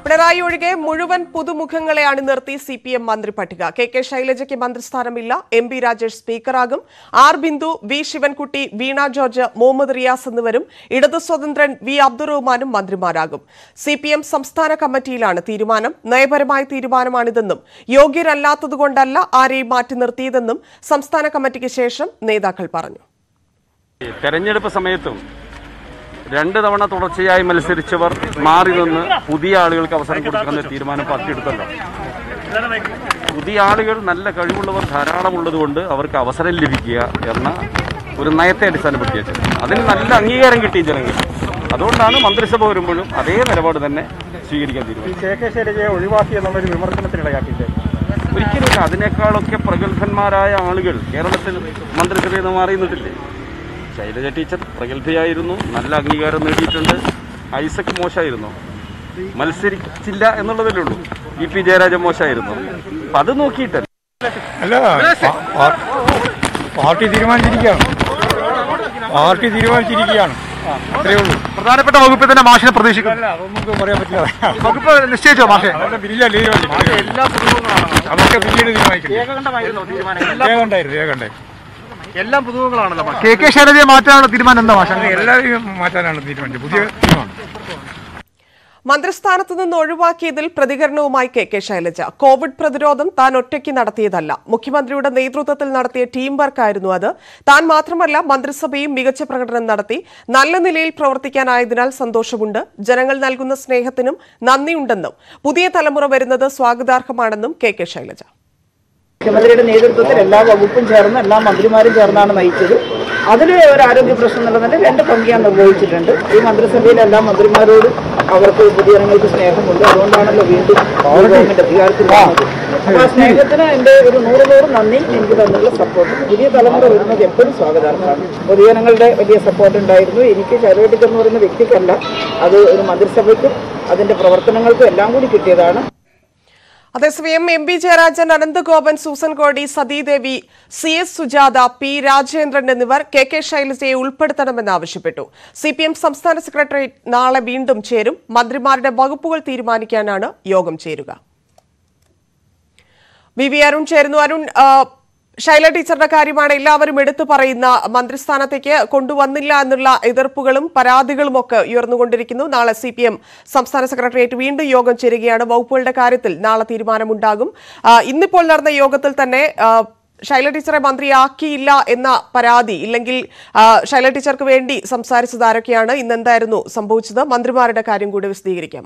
പിണറായി ഒഴികെ മുഴുവൻ പുതുമുഖങ്ങളെ അണിനിർത്തി സി പി എം മന്ത്രി പട്ടിക കെ കെ ശൈലജയ്ക്ക് മന്ത്രിസ്ഥാനമില്ല എം പി രാജേഷ് സ്പീക്കറാകും ആർ ബിന്ദു വി ശിവൻകുട്ടി വീണ ജോർജ് മുഹമ്മദ് റിയാസ് എന്നിവരും ഇടതു സ്വതന്ത്രൻ വി അബ്ദുറഹ്മാനും മന്ത്രിമാരാകും സി പി എം സംസ്ഥാന കമ്മിറ്റിയിലാണ് തീരുമാനം നയപരമായ തീരുമാനമാണിതെന്നും യോഗ്യരല്ലാത്തതുകൊണ്ടല്ല ആരെയും മാറ്റി നിർത്തിയതെന്നും സംസ്ഥാന കമ്മിറ്റിക്ക് ശേഷം നേതാക്കൾ പറഞ്ഞു തെരഞ്ഞെടുപ്പ് സമയത്തും രണ്ട് തവണ തുടർച്ചയായി മത്സരിച്ചവർ മാറി നിന്ന് പുതിയ ആളുകൾക്ക് അവസരം കൊടുക്കുന്ന തീരുമാനം പാർട്ടി എടുത്തല്ലോ പുതിയ ആളുകൾ നല്ല കഴിവുള്ളവർ ധാരാളമുള്ളതുകൊണ്ട് അവർക്ക് അവസരം ലഭിക്കുക എന്ന ഒരു നയത്തെ അടിസ്ഥാനപ്പെടുത്തി വെച്ചത് അതിന് നല്ല അംഗീകാരം കിട്ടിയ ജനങ്ങൾ അതുകൊണ്ടാണ് മന്ത്രിസഭ വരുമ്പോഴും അതേ നിലപാട് തന്നെ സ്വീകരിക്കാൻ തീരുമാനിച്ചത് കെ കെ ശൈലജയെ ഒഴിവാക്കി എന്നുള്ളൊരു വിമർശനത്തിനിടയാക്കിയില്ലേ ഒരിക്കലുമില്ല അതിനേക്കാളൊക്കെ പ്രഗത്ഭന്മാരായ ആളുകൾ കേരളത്തിൽ മന്ത്രിസഭയിൽ നിന്ന് മാറി നിന്നിട്ടില്ലേ ശൈലജ ടീച്ചർ പ്രഗത്ഭയായിരുന്നു നല്ല അംഗീകാരം നേടിയിട്ടുണ്ട് ഐസക് മോശമായിരുന്നു മത്സരിച്ചില്ല എന്നുള്ളതല്ലേ ഉള്ളൂ ഇ പി ജയരാജൻ മോശമായിരുന്നു അപ്പൊ അത് നോക്കിയിട്ടല്ല അല്ല പാ- പാ- പാർട്ടി തീരുമാനിച്ചിരിക്കുകയാണ് പാർട്ടി തീരുമാനിച്ചിരിക്കുകയാണ് അത്രേ ഉള്ളൂ പ്രധാനപ്പെട്ട വകുപ്പിൽ തന്നെ മാഷിനെ പ്രതീക്ഷിക്കുന്നു അല്ല അതൊന്നും പറയാൻ പറ്റില്ല വകുപ്പ് നിശ്ചയിച്ചോ മാഷെ അവരുടെ ബില്ലില്ല തീരുമാനിച്ചിട്ടില്ല അതൊക്കെ പിന്നീട് തീരുമാനിക്കും രേഖണ്ടായിരുന്നു രേഖണ്ടായിരുന്നു എല്ലാം പുതുമുഖങ്ങളാണല്ലോ കെ കെ ശൈലജയെ മാറ്റാനുള്ള തീരുമാനം എന്താ മാഷ എല്ലാവരെയും മാറ്റാനാണ് തീരുമാനിച്ചത് പുതിയ ടീമാണ് മന്ത്രിസ്ഥാനത്ത് നിന്ന് ഒഴിവാക്കിയതിൽ പ്രതികരണവുമായി കെ കെ ശൈലജ കോവിഡ് പ്രതിരോധം താൻ ഒറ്റയ്ക്ക് നടത്തിയതല്ല മുഖ്യമന്ത്രിയുടെ നേതൃത്വത്തിൽ നടത്തിയ ടീം വർക്കായിരുന്നു അത് താൻ മാത്രമല്ല മന്ത്രിസഭയും മികച്ച പ്രകടനം നടത്തി നല്ല നിലയിൽ പ്രവർത്തിക്കാനായതിനാൽ സന്തോഷമുണ്ട് ജനങ്ങൾ നൽകുന്ന സ്നേഹത്തിനും നന്ദിയുണ്ടെന്നും പുതിയ തലമുറ വരുന്നത് സ്വാഗതാർഹമാണെന്നും കെ കെ ശൈലജ മുഖ്യമന്ത്രിയുടെ നേതൃത്വത്തിൽ എല്ലാ വകുപ്പും ചേർന്ന് എല്ലാ മന്ത്രിമാരും ചേർന്നാണ് നയിച്ചത് അതിൽ ഒരു ആരോഗ്യ പ്രശ്നം എന്നുള്ളതിന്റെ രണ്ട് പങ്ക് ഞാൻ നിർവഹിച്ചിട്ടുണ്ട് ഈ മന്ത്രിസഭയിലെ എല്ലാ മന്ത്രിമാരോടും അവർക്ക് പൊതുജനങ്ങൾക്ക് സ്നേഹമുണ്ട് അതുകൊണ്ടാണല്ലോ വീണ്ടും ഈ ഗവൺമെന്റ് അധികാരത്തിൽ വന്നത് അപ്പൊ ആ സ്നേഹത്തിന് എന്റെ ഒരു നൂറ് നൂറ് നന്ദി എനിക്ക് തന്നുള്ള സപ്പോർട്ട് പുതിയ തലമുറ വരുന്നത് എപ്പോഴും സ്വാഗതാർഹമാണ് പൊതുജനങ്ങളുടെ വലിയ സപ്പോർട്ട് ഉണ്ടായിരുന്നു എനിക്ക് ശൈലവട്ടിക്ക് എന്ന് പറയുന്ന വ്യക്തിക്കല്ല അത് ഒരു മന്ത്രിസഭയ്ക്കും അതിന്റെ പ്രവർത്തനങ്ങൾക്കും എല്ലാം കൂടി കിട്ടിയതാണ് അതേസമയം M P Jayarajan Ananthagopan Susan Kodi Sathidevi C S Sujatha P Rajendran എന്നിവർ കെ കെ ശൈലജയെ ഉൾപ്പെടുത്തണമെന്ന് ആവശ്യപ്പെട്ടു സി പി എം സംസ്ഥാന സെക്രട്ടേറിയറ്റ് നാളെ വീണ്ടും ചേരും മന്ത്രിമാരുടെ വകുപ്പുകൾ തീരുമാനിക്കാനാണ് യോഗം ചേരുക വി വി അരുൺ ചേരുന്നു അരുൺ ആ, ശൈല ടീച്ചറുടെ കാര്യമാണ് എല്ലാവരും എടുത്തു പറയുന്ന മന്ത്രിസ്ഥാനത്തേക്ക് കൊണ്ടുവന്നില്ല എന്നുള്ള എതിർപ്പുകളും പരാതികളും ഒക്കെ ഉയർന്നുകൊണ്ടിരിക്കുന്നു നാളെ സി പി എം സംസ്ഥാന സെക്രട്ടേറിയറ്റ് വീണ്ടും യോഗം ചേരുകയാണ് വകുപ്പുകളുടെ കാര്യത്തിൽ നാളെ തീരുമാനമുണ്ടാകും ആ, ഇന്നിപ്പോൾ നടന്ന യോഗത്തിൽ തന്നെ ആ, ശൈല ടീച്ചറെ മന്ത്രിയാക്കിയില്ല എന്ന പരാതി ഇല്ലെങ്കിൽ ആ, ശൈല ടീച്ചർക്ക് വേണ്ടി സംസാരിച്ചത് ആരൊക്കെയാണ് ഇന്ന് എന്തായിരുന്നു സംഭവിച്ചത് മന്ത്രിമാരുടെ കാര്യം കൂടി വിശദീകരിക്കാം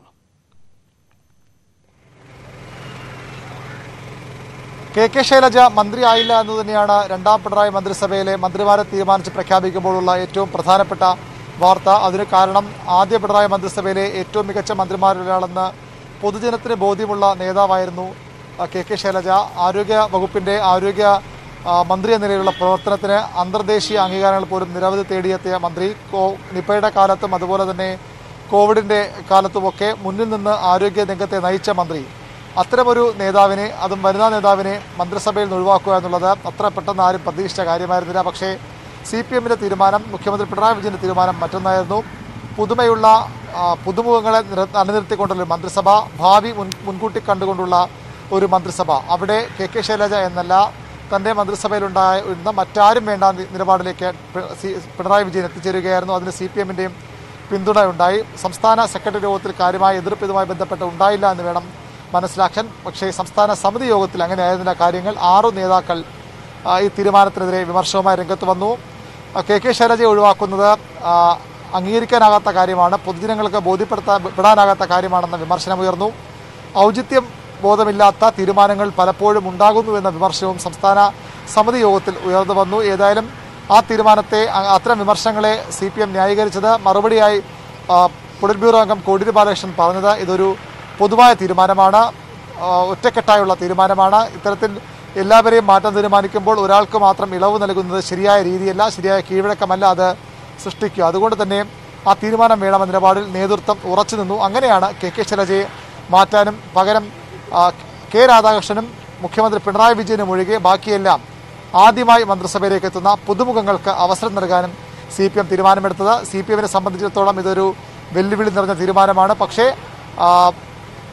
കെ കെ ശൈലജ മന്ത്രിയായില്ല എന്ന് തന്നെയാണ് രണ്ടാം പിണറായി മന്ത്രിസഭയിലെ മന്ത്രിമാരെ തീരുമാനിച്ച് പ്രഖ്യാപിക്കുമ്പോഴുള്ള ഏറ്റവും പ്രധാനപ്പെട്ട വാർത്ത അതിന് കാരണം ആദ്യ പിണറായി മന്ത്രിസഭയിലെ ഏറ്റവും മികച്ച മന്ത്രിമാരിലൊരാളെന്ന് പൊതുജനത്തിന് ബോധ്യമുള്ള നേതാവായിരുന്നു ആ, കെ കെ ശൈലജ ആരോഗ്യ വകുപ്പിൻ്റെ ആരോഗ്യ ആ, മന്ത്രി എന്ന നിലയിലുള്ള പ്രവർത്തനത്തിന് അന്തർദേശീയ അംഗീകാരങ്ങൾ പോലും നിരവധി തേടിയെത്തിയ മന്ത്രി കോ നിപ്പയുടെ കാലത്തും അതുപോലെ തന്നെ കോവിഡിൻ്റെ കാലത്തുമൊക്കെ മുന്നിൽ നിന്ന് ആരോഗ്യ രംഗത്തെ നയിച്ച മന്ത്രി അത്തരമൊരു നേതാവിനെ അതും വനിതാ നേതാവിനെ മന്ത്രിസഭയിൽ നിന്ന് ഒഴിവാക്കുക എന്നുള്ളത് അത്ര പെട്ടെന്ന് ആരും പ്രതീക്ഷിച്ച കാര്യമായിരുന്നില്ല പക്ഷേ സി പി എമ്മിൻ്റെ തീരുമാനം മുഖ്യമന്ത്രി പിണറായി വിജയൻ്റെ തീരുമാനം മറ്റൊന്നായിരുന്നു പുതുമയുള്ള ആ, പുതുമുഖങ്ങളെ നിര- അണിനിർത്തിക്കൊണ്ടുള്ള ഒരു മന്ത്രിസഭ ഭാവി മുൻ മുൻകൂട്ടി കണ്ടുകൊണ്ടുള്ള ഒരു മന്ത്രിസഭ അവിടെ കെ കെ ശൈലജ എന്നല്ല തൻ്റെ മന്ത്രിസഭയിലുണ്ടായിരുന്ന മറ്റാരും വേണ്ട നി- നിലപാടിലേക്ക് പി- സി- പിണറായി വിജയൻ എത്തിച്ചേരുകയായിരുന്നു അതിന് സി പി എമ്മിൻ്റെയും പിന്തുണയുണ്ടായി സംസ്ഥാന സെക്രട്ടറി യോഗത്തിൽ കാര്യമായ എതിർപ്പ് ഇതുമായി ബന്ധപ്പെട്ട് ഉണ്ടായില്ല എന്ന് വേണം മനസ്സിലാക്കാൻ പക്ഷേ സംസ്ഥാന സമിതി യോഗത്തിൽ അങ്ങനെ ആയിരുന്നില്ല കാര്യങ്ങൾ ആറു നേതാക്കൾ ആ, ഈ തീരുമാനത്തിനെതിരെ വിമർശനവുമായി രംഗത്ത് വന്നു ആ, കെ കെ ശൈലജയെ ഒഴിവാക്കുന്നത് ആ, അംഗീകരിക്കാനാകാത്ത കാര്യമാണ് പൊതുജനങ്ങൾക്ക് ബോധ്യപ്പെടുത്താൻ പെടാനാകാത്ത കാര്യമാണെന്ന വിമർശനമുയർന്നു ഔചിത്യം ബോധമില്ലാത്ത തീരുമാനങ്ങൾ പലപ്പോഴും ഉണ്ടാകുന്നു എന്ന വിമർശനവും സംസ്ഥാന സമിതി യോഗത്തിൽ ഉയർന്നു വന്നു ഏതായാലും ആ തീരുമാനത്തെ അ- അത്തരം വിമർശനങ്ങളെ സി പി എം ന്യായീകരിച്ചത് മറുപടിയായി ആ, പൊളിറ്റ് ബ്യൂറോ അംഗം കോടിയേരി ബാലകൃഷ്ണൻ പറഞ്ഞത് ഇതൊരു പൊതുവായ തീരുമാനമാണ് ആ, ഒറ്റക്കെട്ടായുള്ള തീരുമാനമാണ് ഇത്തരത്തിൽ എല്ലാവരെയും മാറ്റം തീരുമാനിക്കുമ്പോൾ ഒരാൾക്ക് മാത്രം ഇളവ് നൽകുന്നത് ശരിയായ രീതിയല്ല ശരിയായ കീഴ്വഴക്കമല്ല അത് സൃഷ്ടിക്കുക അതുകൊണ്ട് തന്നെ ആ തീരുമാനം വേണമെന്ന നിലപാടിൽ നേതൃത്വം ഉറച്ചു നിന്നു അങ്ങനെയാണ് കെ കെ ശൈലജയെ മാറ്റാനും പകരം ആ, കെ രാധാകൃഷ്ണനും മുഖ്യമന്ത്രി പിണറായി വിജയനും ഒഴികെ ബാക്കിയെല്ലാം ആദ്യമായി മന്ത്രിസഭയിലേക്ക് എത്തുന്ന പുതുമുഖങ്ങൾക്ക് അവസരം നൽകാനും സി പി എം തീരുമാനമെടുത്തത് സി പി എമ്മിനെ സംബന്ധിച്ചിടത്തോളം ഇതൊരു വെല്ലുവിളി നിറഞ്ഞ തീരുമാനമാണ് പക്ഷേ ആ,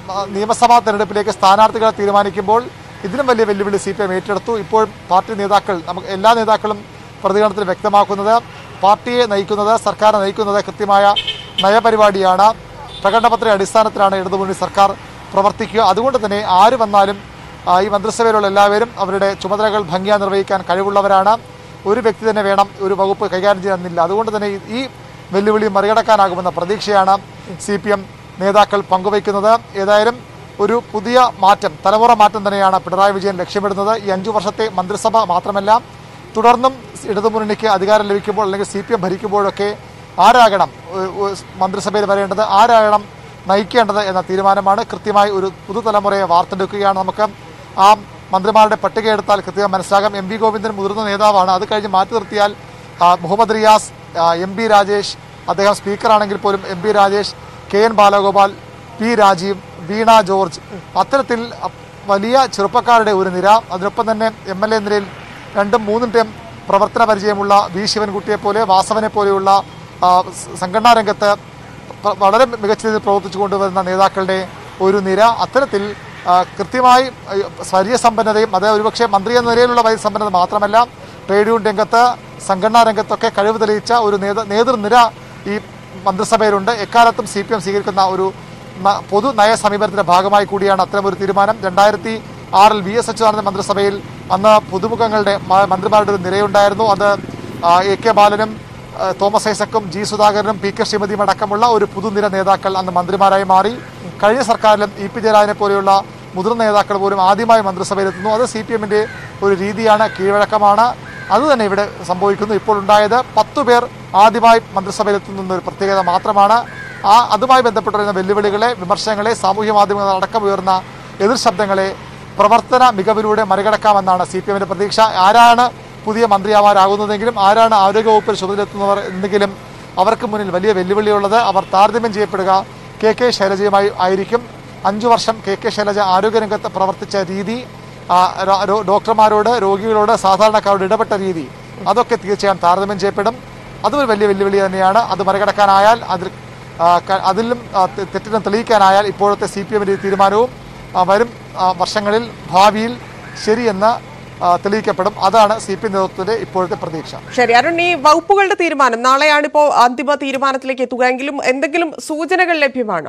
ആ, നിയമസഭാ തെരഞ്ഞെടുപ്പിലേക്ക് സ്ഥാനാർത്ഥികളെ തീരുമാനിക്കുമ്പോൾ ഇതിലും വലിയ വെല്ലുവിളി സി പി എം ഏറ്റെടുത്തു ഇപ്പോൾ പാർട്ടി നേതാക്കൾ നമുക്ക് എല്ലാ നേതാക്കളും പ്രതികരണത്തിൽ വ്യക്തമാക്കുന്നത് പാർട്ടിയെ നയിക്കുന്നത് സർക്കാരിനെ നയിക്കുന്നത് കൃത്യമായ നയപരിപാടിയാണ് പ്രകടനപത്ര അടിസ്ഥാനത്തിലാണ് ഇടതുമുന്നണി സർക്കാർ പ്രവർത്തിക്കുക അതുകൊണ്ട് തന്നെ ആര് വന്നാലും ആ, ഈ മന്ത്രിസഭയിലുള്ള എല്ലാവരും അവരുടെ ചുമതലകൾ ഭംഗിയായി നിർവഹിക്കാൻ കഴിവുള്ളവരാണ് ഒരു വ്യക്തി തന്നെ വേണം ഒരു വകുപ്പ് കൈകാര്യം ചെയ്യാനില്ല അതുകൊണ്ട് തന്നെ ഈ- ഈ വെല്ലുവിളി മറികടക്കാനാകുമെന്ന പ്രതീക്ഷയാണ് സി പി എം നേതാക്കൾ പങ്കുവയ്ക്കുന്നത് ഏതായാലും ഒരു പുതിയ മാറ്റം തലമുറ മാറ്റം തന്നെയാണ് പിണറായി വിജയൻ ലക്ഷ്യമിടുന്നത് ഈ അഞ്ചു വർഷത്തെ മന്ത്രിസഭ മാത്രമല്ല തുടർന്നും ഇടതുമുന്നണിക്ക് അധികാരം ലഭിക്കുമ്പോൾ അല്ലെങ്കിൽ സി പി എം ഭരിക്കുമ്പോഴൊക്കെ ആരാകണം ഏഹ്, ഏഹ്, മന്ത്രിസഭയിൽ വരേണ്ടത് ആരാകണം നയിക്കേണ്ടത് എന്ന തീരുമാനമാണ് കൃത്യമായി ഒരു പുതുതലമുറയെ വാർത്തെടുക്കുകയാണ് നമുക്ക് ആ മന്ത്രിമാരുടെ പട്ടിക എടുത്താൽ കൃത്യമായി മനസ്സിലാകാം എം വി ഗോവിന്ദൻ മുതിർന്ന നേതാവാണ് അത് കഴിഞ്ഞ് മാറ്റി നിർത്തിയാൽ ആ, മുഹമ്മദ് റിയാസ് ആ, എം പി രാജേഷ് അദ്ദേഹം സ്പീക്കറാണെങ്കിൽ പോലും M P Rajesh K N Balagopal P Rajeev Veena George അത്തരത്തിൽ അ, വലിയ ചെറുപ്പക്കാരുടെ ഒരു നിര അതിനൊപ്പം തന്നെ എം എൽ എ നിരയിൽ രണ്ടും മൂന്നും ടൈം പ്രവർത്തന പരിചയമുള്ള വി ശിവൻകുട്ടിയെ പോലെ വാസവനെ പോലെയുള്ള ആ, സ- സംഘടനാ രംഗത്ത് പ- വളരെ മികച്ച രീതിയിൽ പ്രവർത്തിച്ചു കൊണ്ടുവരുന്ന നേതാക്കളുടെ ഒരു നിര അത്തരത്തിൽ ആ, കൃത്യമായി ആ, വലിയ സമ്പന്നതയും അത് ഒരുപക്ഷെ മന്ത്രി എന്ന നിലയിലുള്ള വലിയ സമ്പന്നത മാത്രമല്ല ട്രേഡ് യൂണിയൻ രംഗത്ത് സംഘടനാ രംഗത്തൊക്കെ കഴിവ് തെളിയിച്ച ഒരു നേതൃ നേതൃനിര ഈ മന്ത്രിസഭയിലുണ്ട് എക്കാലത്തും സി പി എം സ്വീകരിക്കുന്ന ഒരു ന- പൊതു നയ സമീപനത്തിന്റെ ഭാഗമായി കൂടിയാണ് അത്തരമൊരു തീരുമാനം രണ്ടായിരത്തി ആറിൽ വി എസ് അച്യുതാനന്ദ മന്ത്രിസഭയിൽ അന്ന് പുതുമുഖങ്ങളുടെ മ- മന്ത്രിമാരുടെ ഒരു നിരയുണ്ടായിരുന്നു അത് ആ, എ കെ ബാലനും ആ, തോമസ് ഐസക്കും ജി സുധാകരനും പി കെ ശ്രീമതിയും അടക്കമുള്ള ഒരു പുതുനിര നേതാക്കൾ അന്ന് മന്ത്രിമാരായി മാറി കഴിഞ്ഞ സർക്കാരിലും ഇ പി ജയരാജനെ പോലെയുള്ള മുതിർന്ന നേതാക്കൾ പോലും ആദ്യമായി മന്ത്രിസഭയിലെത്തുന്നു അത് സി പി എമ്മിന്റെ ഒരു രീതിയാണ് കീഴ്വഴക്കമാണ് അതുതന്നെ ഇവിടെ സംഭവിക്കുന്നു ഇപ്പോൾ ഉണ്ടായത് പത്തു പേർ ആദ്യമായി മന്ത്രിസഭയിലെത്തുന്ന ഒരു പ്രത്യേകത മാത്രമാണ് ആ അതുമായി ബന്ധപ്പെട്ട് വരുന്ന വെല്ലുവിളികളെ വിമർശനങ്ങളെ സാമൂഹ്യ മാധ്യമങ്ങൾ അടക്കം ഉയർന്ന എതിർ ശബ്ദങ്ങളെ പ്രവർത്തന മികവിലൂടെ മറികടക്കാമെന്നാണ് സി പി എമ്മിന്റെ പ്രതീക്ഷ ആരാണ് പുതിയ മന്ത്രിയാവാനാകുന്നതെങ്കിലും ആരാണ് ആരോഗ്യവകുപ്പിൽ ചുമതലയെത്തുന്നവർ എന്നെങ്കിലും അവർക്ക് മുന്നിൽ വലിയ വെല്ലുവിളിയുള്ളത് അവർ താരതമ്യം ചെയ്യപ്പെടുക കെ കെ ശൈലജയുമായി ആയിരിക്കും അഞ്ചു വർഷം കെ കെ ശൈലജ ആരോഗ്യരംഗത്ത് പ്രവർത്തിച്ച രീതി ആ, രോ- രോ- ഡോക്ടർമാരോട് രോഗികളോട് സാധാരണക്കാരോട് ഇടപെട്ട രീതി അതൊക്കെ തീർച്ചയായും താരതമ്യം ചെയ്യപ്പെടും അതും ഒരു വലിയ വെല്ലുവിളി തന്നെയാണ് അത് മറികടക്കാനായാൽ അതിൽ ആ, ക- അതിലും ആ, തെ- തെറ്റിനെ തെളിയിക്കാനായാൽ ഇപ്പോഴത്തെ സി പി എമ്മിൻ്റെ തീരുമാനവും ആ, വരും ആ, വർഷങ്ങളിൽ ഭാവിയിൽ ശരിയെന്ന് ആ, തെളിയിക്കപ്പെടും അതാണ് സി പി എം നേതൃത്വത്തിന്റെ ഇപ്പോഴത്തെ പ്രതീക്ഷ ശരി അരുൺ ഈ വകുപ്പുകളുടെ തീരുമാനം നാളെയാണ് ഇപ്പോൾ അന്തിമ തീരുമാനത്തിലേക്ക് എത്തുക എങ്കിലും എന്തെങ്കിലും സൂചനകൾ ലഭ്യമാണോ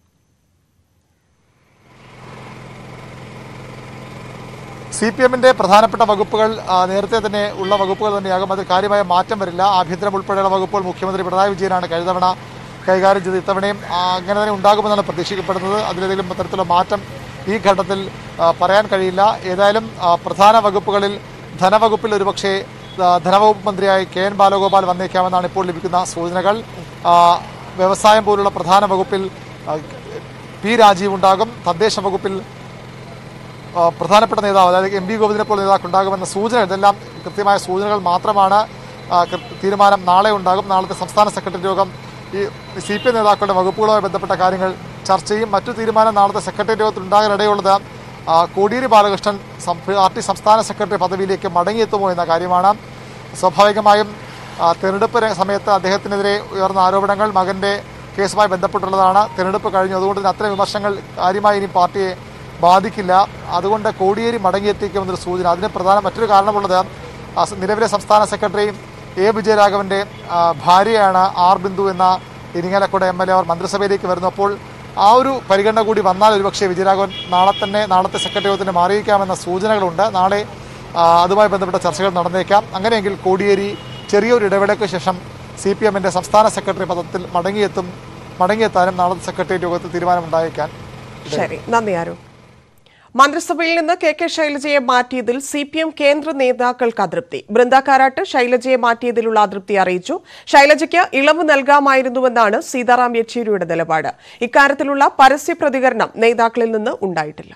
സി പി എമ്മിന്റെ പ്രധാനപ്പെട്ട വകുപ്പുകൾ ആ, നേരത്തെ തന്നെ ഉള്ള വകുപ്പുകൾ തന്നെയാകും അതിൽ കാര്യമായ മാറ്റം വരില്ല ആഭ്യന്തരം ഉൾപ്പെടെയുള്ള വകുപ്പുകൾ മുഖ്യമന്ത്രി പിണറായി വിജയനാണ് കഴിഞ്ഞ തവണ കൈകാര്യം ചെയ്ത് ഇത്തവണയും ആ, അങ്ങനെ തന്നെ ഉണ്ടാകുമെന്നാണ് പ്രതീക്ഷിക്കപ്പെടുന്നത് അതിലേതെങ്കിലും തരത്തിലുള്ള മാറ്റം ഈ ഘട്ടത്തിൽ ആ, പറയാൻ കഴിയില്ല ഏതായാലും ആ, പ്രധാന വകുപ്പുകളിൽ ധനവകുപ്പിൽ ഒരുപക്ഷെ ആ, ധനവകുപ്പ് മന്ത്രിയായി കെ എൻ ബാലഗോപാൽ വന്നേക്കാമെന്നാണ് ഇപ്പോൾ ലഭിക്കുന്ന സൂചനകൾ ആ, വ്യവസായം പോലുള്ള പ്രധാന വകുപ്പിൽ ആ, പി രാജീവ് ഉണ്ടാകും തദ്ദേശ വകുപ്പിൽ ആ, പ്രധാനപ്പെട്ട നേതാവ് അതായത് എം പി ഗോവിന്ദനെ പോലെ നേതാക്കൾ ഉണ്ടാകുമെന്ന സൂചന ഇതെല്ലാം കൃത്യമായ സൂചനകൾ മാത്രമാണ് ആ, കൃ- തീരുമാനം നാളെ ഉണ്ടാകും നാളത്തെ സംസ്ഥാന സെക്രട്ടറി യോഗം ഈ സി പി എം നേതാക്കളുടെ വകുപ്പുകളുമായി ബന്ധപ്പെട്ട കാര്യങ്ങൾ ചർച്ച ചെയ്യും മറ്റു തീരുമാനം നാളത്തെ സെക്രട്ടറി യോഗത്തിൽ ഉണ്ടാകാനിടയുള്ളത് ആ, കോടിയേരി ബാലകൃഷ്ണൻ സം- പാർട്ടി സംസ്ഥാന സെക്രട്ടറി പദവിയിലേക്ക് മടങ്ങിയെത്തുമോ എന്ന കാര്യമാണ് സ്വാഭാവികമായും ആ, തെരഞ്ഞെടുപ്പ് ര- സമയത്ത് അദ്ദേഹത്തിനെതിരെ ഉയർന്ന ആരോപണങ്ങൾ മകന്റെ കേസുമായി ബന്ധപ്പെട്ടുള്ളതാണ് തെരഞ്ഞെടുപ്പ് കഴിഞ്ഞു അതുകൊണ്ട് തന്നെ അത്തരം വിമർശനങ്ങൾ കാര്യമായി ഇനി പാർട്ടിയെ ബാധിക്കില്ല അതുകൊണ്ട് കോടിയേരി മടങ്ങിയെത്തിക്കുമെന്നൊരു സൂചന അതിന് പ്രധാന മറ്റൊരു കാരണമുള്ളത് ആ സ- നിലവിലെ സംസ്ഥാന സെക്രട്ടറി എ വിജയരാഘവന്റെ ആ, ഭാര്യയാണ് ആർ ബിന്ദു എന്ന ഇരിങ്ങാലക്കുട എം എൽ എ അവർ മന്ത്രിസഭയിലേക്ക് വരുന്നു അപ്പോൾ ആ ഒരു പരിഗണന കൂടി വന്നാൽ ഒരുപക്ഷെ വിജയരാഘവൻ നാളെ തന്നെ നാളത്തെ സെക്രട്ടറി യോഗത്തിന് മാറിയേക്കാമെന്ന സൂചനകളുണ്ട് നാളെ ആ, അതുമായി ബന്ധപ്പെട്ട ചർച്ചകൾ നടന്നേക്കാം അങ്ങനെയെങ്കിൽ കോടിയേരി ചെറിയൊരു ഇടവേളയ്ക്ക് ശേഷം സി പി എമ്മിന്റെ സംസ്ഥാന സെക്രട്ടറി പദത്തിൽ മടങ്ങിയെത്തും മടങ്ങിയെത്താനും നാളത്തെ സെക്രട്ടേറിയറ്റ് യോഗത്തിൽ തീരുമാനമുണ്ടായേക്കാൻ ശരി നന്ദി അരുൺ മന്ത്രിസഭയിൽ നിന്ന് കെ കെ ശൈലജയെ മാറ്റിയതിൽ സി പി എം കേന്ദ്ര നേതാക്കൾക്ക് അതൃപ്തി ബൃന്ദ കാരാട്ട് ശൈലജയെ മാറ്റിയതിലുള്ള അതൃപ്തി അറിയിച്ചു ശൈലജയ്ക്ക് ഇളവ് നൽകാമായിരുന്നുവെന്നാണ് സീതാറാം യെച്ചൂരിയുടെ നിലപാട് ഇക്കാര്യത്തിലുള്ള പരസ്യ പ്രതികരണം നേതാക്കളിൽ നിന്ന് ഉണ്ടായിട്ടില്ല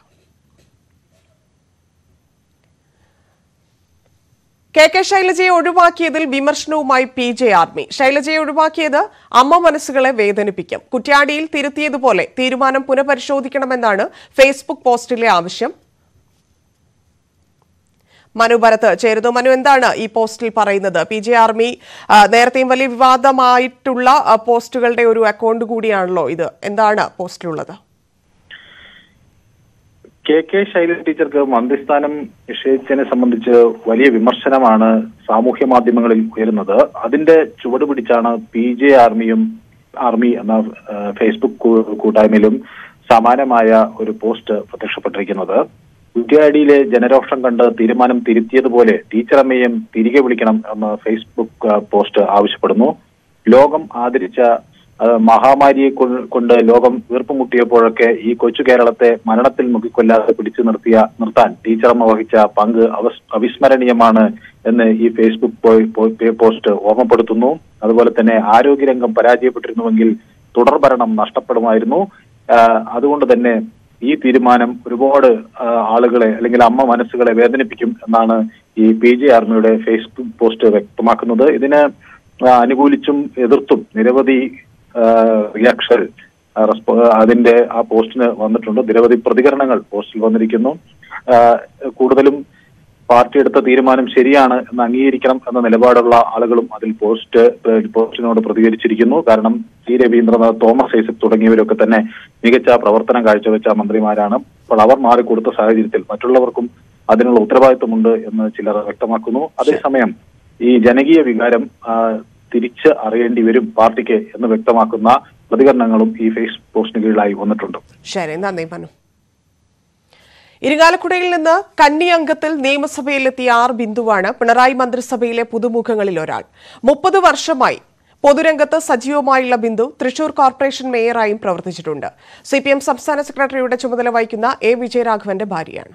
കെ കെ ശൈലജയെ ഒഴിവാക്കിയതിൽ വിമർശനവുമായി പി ജെ ആർമി ശൈലജയെ ഒഴിവാക്കിയത് അമ്മ മനസ്സുകളെ വേദനിപ്പിക്കും കുറ്റ്യാടിയിൽ തിരുത്തിയതുപോലെ തീരുമാനം പുനഃപരിശോധിക്കണമെന്നാണ് ഫേസ്ബുക്ക് പോസ്റ്റിലെ ആവശ്യം മനു ഭരത് ചേരുന്നു മനു എന്താണ് ഈ പോസ്റ്റിൽ പറയുന്നത് പി ജെ ആർമി ആ, നേരത്തെയും വലിയ വിവാദമായിട്ടുള്ള ആ, പോസ്റ്റുകളുടെ ഒരു അക്കൗണ്ട് കൂടിയാണല്ലോ ഇത് എന്താണ് പോസ്റ്റിലുള്ളത് കെ കെ ശൈലജ ടീച്ചർക്ക് മന്ത്രിസ്ഥാനം നിഷേധിച്ചതിനെ സംബന്ധിച്ച് വലിയ വിമർശനമാണ് സാമൂഹ്യ മാധ്യമങ്ങളിൽ ഉയരുന്നത് അതിന്റെ ചുവട് പിടിച്ചാണ് പി ജെ ആർമിയും ആർമി എന്ന ആ, ഫേസ്ബുക്ക് കൂ- കൂട്ടായ്മയിലും സമാനമായ ഒരു പോസ്റ്റ് പ്രത്യക്ഷപ്പെട്ടിരിക്കുന്നത് കുറ്റ്യാടിയിലെ ജനരോഷം കണ്ട് തീരുമാനം തിരുത്തിയതുപോലെ ടീച്ചറമ്മയും തിരികെ വിളിക്കണം എന്ന് ഫേസ്ബുക്ക് ആ, പോസ്റ്റ് ആവശ്യപ്പെടുന്നു ലോകം ആദരിച്ച ആ, മഹാമാരിയെ കൊ- കൊണ്ട് ലോകം വീർപ്പുമുട്ടിയപ്പോഴൊക്കെ ഈ കൊച്ചു കേരളത്തെ മരണത്തിൽ മുക്കിക്കൊല്ലാതെ പിടിച്ചു നിർത്തിയ നിർത്താൻ ടീച്ചറമ്മ വഹിച്ച പങ്ക് അവസ്- അവിസ്മരണീയമാണ് എന്ന് ഈ ഫേസ്ബുക്ക് പോ- പോ- പോസ്റ്റ് ഓർമ്മപ്പെടുത്തുന്നു അതുപോലെ തന്നെ ആരോഗ്യരംഗം പരാജയപ്പെട്ടിരുന്നുവെങ്കിൽ തുടർ ഭരണം നഷ്ടപ്പെടുമായിരുന്നു ആ, അതുകൊണ്ട് തന്നെ ഈ തീരുമാനം ഒരുപാട് ആ, ആളുകളെ അല്ലെങ്കിൽ അമ്മ മനസ്സുകളെ വേദനിപ്പിക്കും എന്നാണ് ഈ പി ജെ ആർമിയുടെ ഫേസ്ബുക്ക് പോസ്റ്റ് വ്യക്തമാക്കുന്നത് ഇതിന് ആ, അനുകൂലിച്ചും എതിർത്തും നിരവധി റിയാക്ഷൻ അതിന്റെ ആ പോസ്റ്റിന് വന്നിട്ടുണ്ട് നിരവധി പ്രതികരണങ്ങൾ പോസ്റ്റിൽ വന്നിരിക്കുന്നു ആ, കൂടുതലും പാർട്ടി എടുത്ത തീരുമാനം ശരിയാണ് എന്ന് അംഗീകരിക്കണം എന്ന നിലപാടുള്ള ആളുകളും അതിൽ പോസ്റ്റ് പോസ്റ്റിനോട് പ്രതികരിച്ചിരിക്കുന്നു കാരണം സി രവീന്ദ്രനാഥ് തോമസ് ഐസക് തുടങ്ങിയവരൊക്കെ തന്നെ മികച്ച പ്രവർത്തനം കാഴ്ചവെച്ച മന്ത്രിമാരാണ് അപ്പോൾ അവർ മാറിക്കൊടുത്ത സാഹചര്യത്തിൽ മറ്റുള്ളവർക്കും അതിനുള്ള ഉത്തരവാദിത്വമുണ്ട് എന്ന് ചിലർ വ്യക്തമാക്കുന്നു അതേസമയം ഈ ജനകീയ വികാരം ആ, തിരിച്ച് അറിയേണ്ടി വരും പാർട്ടിക്ക് എന്ന് വ്യക്തമാക്കുന്ന പ്രതികരണങ്ങളും ഈ ഫേസ് പോസ്റ്റിന് കീഴിലായി വന്നിട്ടുണ്ട് ശരി നന്ദി മനു ഇരിങ്ങാലക്കുടയിൽ നിന്ന് കന്നി അംഗത്തിൽ നിയമസഭയിലെത്തിയ ആർ ബിന്ദുവാണ് പിണറായി മന്ത്രിസഭയിലെ പുതുമുഖങ്ങളിൽ ഒരാൾ മുപ്പത് വർഷമായി പൊതുരംഗത്ത് സജീവമായുള്ള ബിന്ദു തൃശൂർ കോർപ്പറേഷൻ മേയറായും പ്രവർത്തിച്ചിട്ടുണ്ട് സി പി എം സംസ്ഥാന സെക്രട്ടറിയുടെ ചുമതല വഹിക്കുന്ന എ വിജയരാഘവന്റെ ഭാര്യയാണ്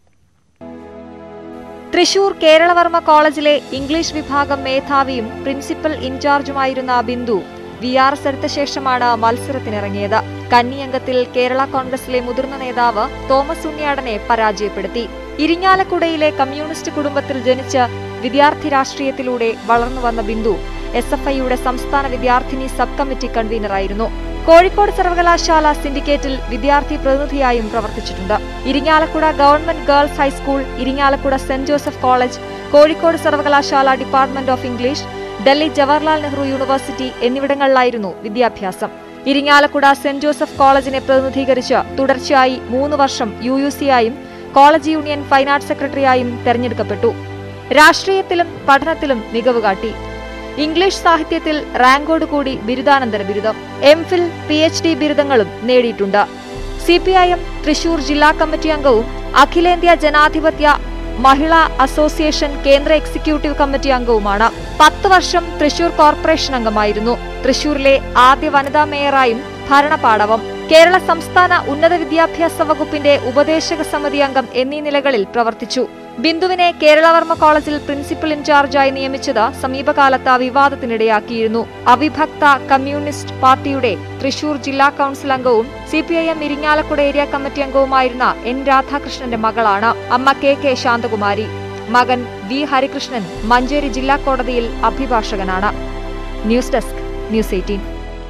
തൃശൂർ കേരളവർമ്മ കോളേജിലെ ഇംഗ്ലീഷ് വിഭാഗം മേധാവിയും പ്രിൻസിപ്പൽ ഇൻചാർജുമായിരുന്ന ബിന്ദു വി ആർ എസ് എടുത്ത ശേഷമാണ് മത്സരത്തിനിറങ്ങിയത് കന്നിയംഗത്തിൽ കേരള കോൺഗ്രസിലെ മുതിർന്ന നേതാവ് തോമസ് ഉണ്ണിയാടനെ പരാജയപ്പെടുത്തി ഇരിങ്ങാലക്കുടയിലെ കമ്മ്യൂണിസ്റ്റ് കുടുംബത്തിൽ ജനിച്ച് വിദ്യാർത്ഥി രാഷ്ട്രീയത്തിലൂടെ വളർന്നുവന്ന ബിന്ദു എസ് എഫ് ഐയുടെ സംസ്ഥാന വിദ്യാർത്ഥിനി സബ് കമ്മിറ്റി കൺവീനറായിരുന്നു കോഴിക്കോട് സർവകലാശാല സിൻഡിക്കേറ്റിൽ വിദ്യാർത്ഥി പ്രതിനിധിയായും പ്രവർത്തിച്ചിട്ടുണ്ട് Irinjalakuda government girls high school Irinjalakuda saint Joseph college Kozhikode സർവകലാശാല department of English Delhi Jawaharlal Nehru university എന്നിവിടങ്ങളിലായിരുന്നു വിദ്യാഭ്യാസം ഇരിങ്ങാലക്കുട സെന്റ് ജോസഫ് കോളേജിനെ പ്രതിനിധീകരിച്ച് തുടർച്ചയായി മൂന്ന് വർഷം യു യു സിയായും കോളേജ് യൂണിയൻ ഫൈൻ ആർട്സ് സെക്രട്ടറിയായും തെരഞ്ഞെടുക്കപ്പെട്ടു രാഷ്ട്രീയത്തിലും പഠനത്തിലും മികവ് കാട്ടി ഇംഗ്ലീഷ് സാഹിത്യത്തിൽ റാങ്കോടുകൂടി ബിരുദാനന്തര ബിരുദം M phil P H D ബിരുദങ്ങളും നേടിയിട്ടുണ്ട് C P I M Thrissur ജില്ലാ കമ്മിറ്റി അംഗവും അഖിലേന്ത്യാ ജനാധിപത്യ മഹിളാ അസോസിയേഷൻ കേന്ദ്ര എക്സിക്യൂട്ടീവ് കമ്മിറ്റി അംഗവുമാണ് പത്ത് വർഷം തൃശൂർ കോർപ്പറേഷൻ അംഗമായിരുന്നു തൃശൂരിലെ ആദ്യ വനിതാ മേയറായും ഭരണപാടവം കേരള സംസ്ഥാന ഉന്നത വിദ്യാഭ്യാസ വകുപ്പിന്റെ ഉപദേശക സമിതി അംഗം എന്നീ നിലകളിൽ പ്രവർത്തിച്ചു ബിന്ദുവിനെ കേരളവർമ്മ കോളേജിൽ പ്രിൻസിപ്പൽ ഇൻചാർജായി നിയമിച്ചത് സമീപകാലത്ത് വിവാദത്തിനിടയാക്കിയിരുന്നു അവിഭക്ത കമ്മ്യൂണിസ്റ്റ് പാർട്ടിയുടെ തൃശൂർ ജില്ലാ കൌൺസിൽ അംഗവും C P I M Irinjalakuda area committee അംഗവുമായിരുന്ന എൻ രാധാകൃഷ്ണന്റെ മകളാണ് അമ്മ കെ കെ ശാന്തകുമാരി മകൻ വി ഹരികൃഷ്ണൻ മഞ്ചേരി ജില്ലാ കോടതിയിൽ അഭിഭാഷകനാണ് ന്യൂസ് ഡെസ്ക് ന്യൂസ് എയ്റ്റീൻ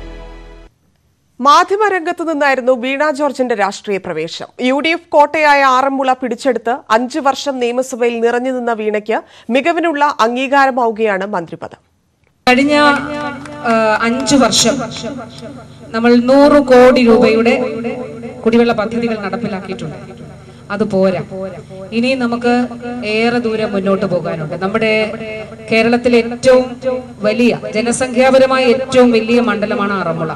മാധ്യമരംഗത്തു നിന്നായിരുന്നു വീണ ജോർജിന്റെ രാഷ്ട്രീയ പ്രവേശം യു ഡി എഫ് കോട്ടയായ ആറന്മുള പിടിച്ചെടുത്ത് അഞ്ചു വർഷം നിയമസഭയിൽ നിറഞ്ഞു നിന്ന വീണയ്ക്ക് മികവിനുള്ള അംഗീകാരമാവുകയാണ് മന്ത്രിപദം കഴിഞ്ഞ ആ, അഞ്ചു വർഷം നമ്മൾ നൂറ് കോടി രൂപയുടെ കുടിവെള്ള പദ്ധതികൾ നടപ്പിലാക്കിയിട്ടുണ്ട് അത് പോരാ ഇനി നമുക്ക് ഏറെ ദൂരം മുന്നോട്ട് പോകാനുണ്ട് നമ്മുടെ കേരളത്തിലെ ഏറ്റവും വലിയ ജനസംഖ്യാപരമായ ഏറ്റവും വലിയ മണ്ഡലമാണ് ആറന്മുള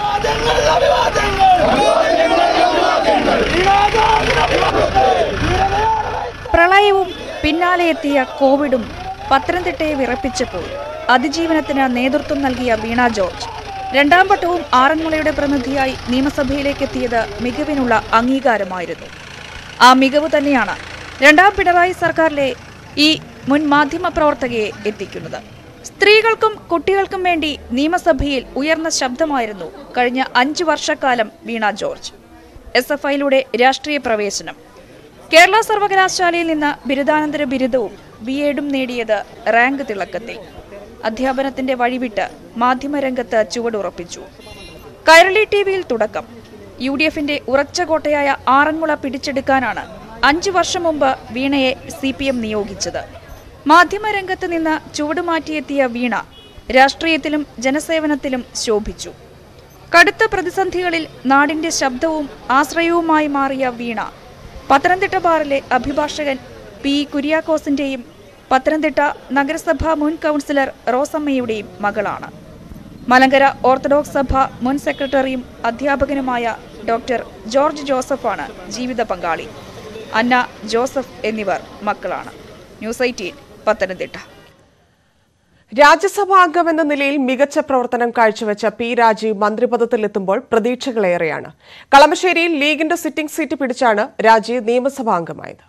പ്രളയവും പിന്നാലെ എത്തിയ കോവിഡും പത്തനംതിട്ടയെ വിറപ്പിച്ചപ്പോൾ അതിജീവനത്തിന് നേതൃത്വം നൽകിയ വീണ ജോർജ് രണ്ടാം വട്ടവും ആറന്മുളയുടെ പ്രതിനിധിയായി നിയമസഭയിലേക്ക് എത്തിയത് മികവിനുള്ള അംഗീകാരമായിരുന്നു ആ മികവ് തന്നെയാണ് രണ്ടാം പിണറായി സർക്കാരിലെ ഈ മുൻ മാധ്യമ പ്രവർത്തകയെ എത്തിക്കുന്നത് സ്ത്രീകൾക്കും കുട്ടികൾക്കും വേണ്ടി നിയമസഭയിൽ ഉയർന്ന ശബ്ദമായിരുന്നു കഴിഞ്ഞ അഞ്ചു വർഷക്കാലം വീണ ജോർജ് എസ് എഫ് ഐയിലൂടെ രാഷ്ട്രീയ പ്രവേശനം കേരള സർവകലാശാലയിൽ നിന്ന് ബിരുദാനന്തര ബിരുദവും ബി എഡും നേടിയത് റാങ്ക് തിളക്കത്തിൽ അധ്യാപനത്തിന്റെ വഴിവിട്ട് മാധ്യമരംഗത്ത് ചുവടുറപ്പിച്ചു കൈരളി ടി വിയിൽ തുടക്കം യു ഡി എഫിന്റെ ഉറച്ച കോട്ടയായ ആറന്മുള പിടിച്ചെടുക്കാനാണ് അഞ്ചു വർഷം മുമ്പ് വീണയെ സി പി എം നിയോഗിച്ചത് മാധ്യമരംഗത്ത് നിന്ന് ചുവടുമാറ്റിയെത്തിയ വീണ രാഷ്ട്രീയത്തിലും ജനസേവനത്തിലും ശോഭിച്ചു കടുത്ത പ്രതിസന്ധികളിൽ നാടിന്റെ ശബ്ദവും ആശ്രയവുമായി മാറിയ വീണ പത്തനംതിട്ട ബാറിലെ അഭിഭാഷകൻ പി കുര്യാക്കോസിന്റെയും പത്തനംതിട്ട നഗരസഭാ മുൻ കൗൺസിലർ റോസമ്മയുടെയും മകളാണ് മലങ്കര ഓർത്തഡോക്സ് സഭ മുൻ സെക്രട്ടറിയും അധ്യാപകനുമായ ഡോക്ടർ ജോർജ് ജോസഫാണ് ജീവിത പങ്കാളി അന്ന ജോസഫ് എന്നിവർ മക്കളാണ് ന്യൂസ് എയ്റ്റീൻ പത്തനംതിട്ട രാജ്യസഭാ അംഗമെന്ന നിലയിൽ മികച്ച പ്രവർത്തനം കാഴ്ചവെച്ച പി രാജീവ് മന്ത്രിപദത്തിലെത്തുമ്പോൾ പ്രതീക്ഷകളേറെയാണ് കളമശ്ശേരിയിൽ ലീഗിന്റെ സിറ്റിംഗ് സീറ്റ് പിടിച്ചാണ് രാജീവ് നിയമസഭാ അംഗമായത്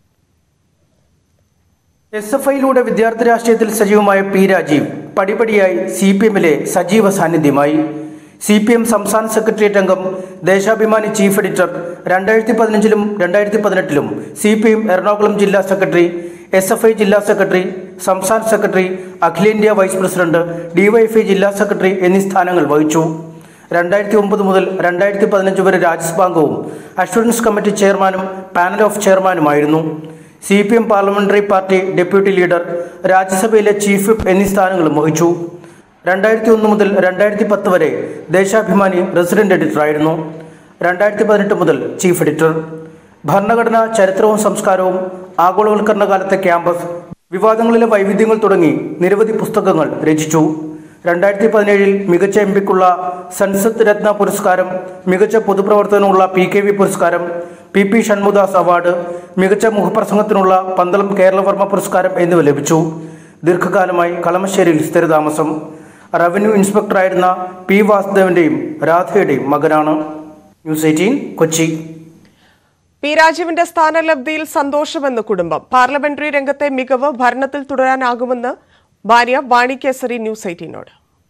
എസ് എഫ് ഐയിലൂടെ വിദ്യാർത്ഥി രാഷ്ട്രീയത്തിൽ സജീവമായ പി രാജീവ് പടിപടിയായി സി പി എമ്മിലെ സജീവ സാന്നിധ്യമായി സി പി എം സംസ്ഥാന സെക്രട്ടേറിയറ്റ് അംഗം ദേശാഭിമാനി ചീഫ് എഡിറ്റർ രണ്ടായിരത്തി പതിനഞ്ചിലും രണ്ടായിരത്തി പതിനെട്ടിലും സി പി എം എറണാകുളം ജില്ലാ സെക്രട്ടറി എസ് എഫ് ഐ ജില്ലാ സെക്രട്ടറി സംസ്ഥാന സെക്രട്ടറി അഖിലേന്ത്യാ വൈസ് പ്രസിഡന്റ് ഡിവൈഎഫ്ഐ ജില്ലാ സെക്രട്ടറി എന്നീ സ്ഥാനങ്ങൾ വഹിച്ചു രണ്ടായിരത്തി ഒമ്പത് മുതൽ രണ്ടായിരത്തി പതിനഞ്ച് വരെ രാജ്യസഭാംഗവും അഷുറൻസ് കമ്മിറ്റി ചെയർമാനും പാനൽ ഓഫ് ചെയർമാനുമായിരുന്നു C P M parliamentary party deputy leader രാജ്യസഭയിലെ ചീഫ് വിപ്പ് എന്നീ സ്ഥാനങ്ങളും വഹിച്ചു രണ്ടായിരത്തി ഒന്ന് മുതൽ രണ്ടായിരത്തി പത്ത് വരെ ദേശാഭിമാനി റെസിഡന്റ് എഡിറ്ററായിരുന്നു രണ്ടായിരത്തി പതിനെട്ട് മുതൽ ചീഫ് എഡിറ്റർ ഭരണഘടന ചരിത്രവും സംസ്കാരവും ആഗോളവൽക്കരണ കാലത്തെ ക്യാമ്പസ് വിവാദങ്ങളിലെ വൈവിധ്യങ്ങൾ തുടങ്ങി നിരവധി പുസ്തകങ്ങൾ രചിച്ചു രണ്ടായിരത്തി പതിനേഴിൽ മികച്ച എം പിക്കുള്ള സൻസദ് രത്ന പുരസ്കാരം മികച്ച പൊതുപ്രവർത്തനമുള്ള പി കെ വി പുരസ്കാരം പി പി ഷൺമുദാസ് അവാർഡ് മികച്ച മുഖപ്രസംഗത്തിനുള്ള പന്തളം കേരളവർമ്മ പുരസ്കാരം എന്നിവ ലഭിച്ചു ദീർഘകാലമായി കളമശ്ശേരിയിൽ സ്ഥിരതാമസം റവന്യൂ ഇൻസ്പെക്ടറായിരുന്ന പി വാസുദേവന്റെയും രാധയുടെയും മകനാണ് ന്യൂസ് എയ്റ്റീൻ കൊച്ചി പി രാജീവിന്റെ സ്ഥാനലബ്ധിയിൽ സന്തോഷമെന്ന് കുടുംബം പാർലമെന്ററി രംഗത്തെ മികവ് ഭരണത്തിൽ തുടരാനാകുമെന്ന് ഭാര്യ വാണി കേസരി ന്യൂസ് എയ്റ്റീനോട്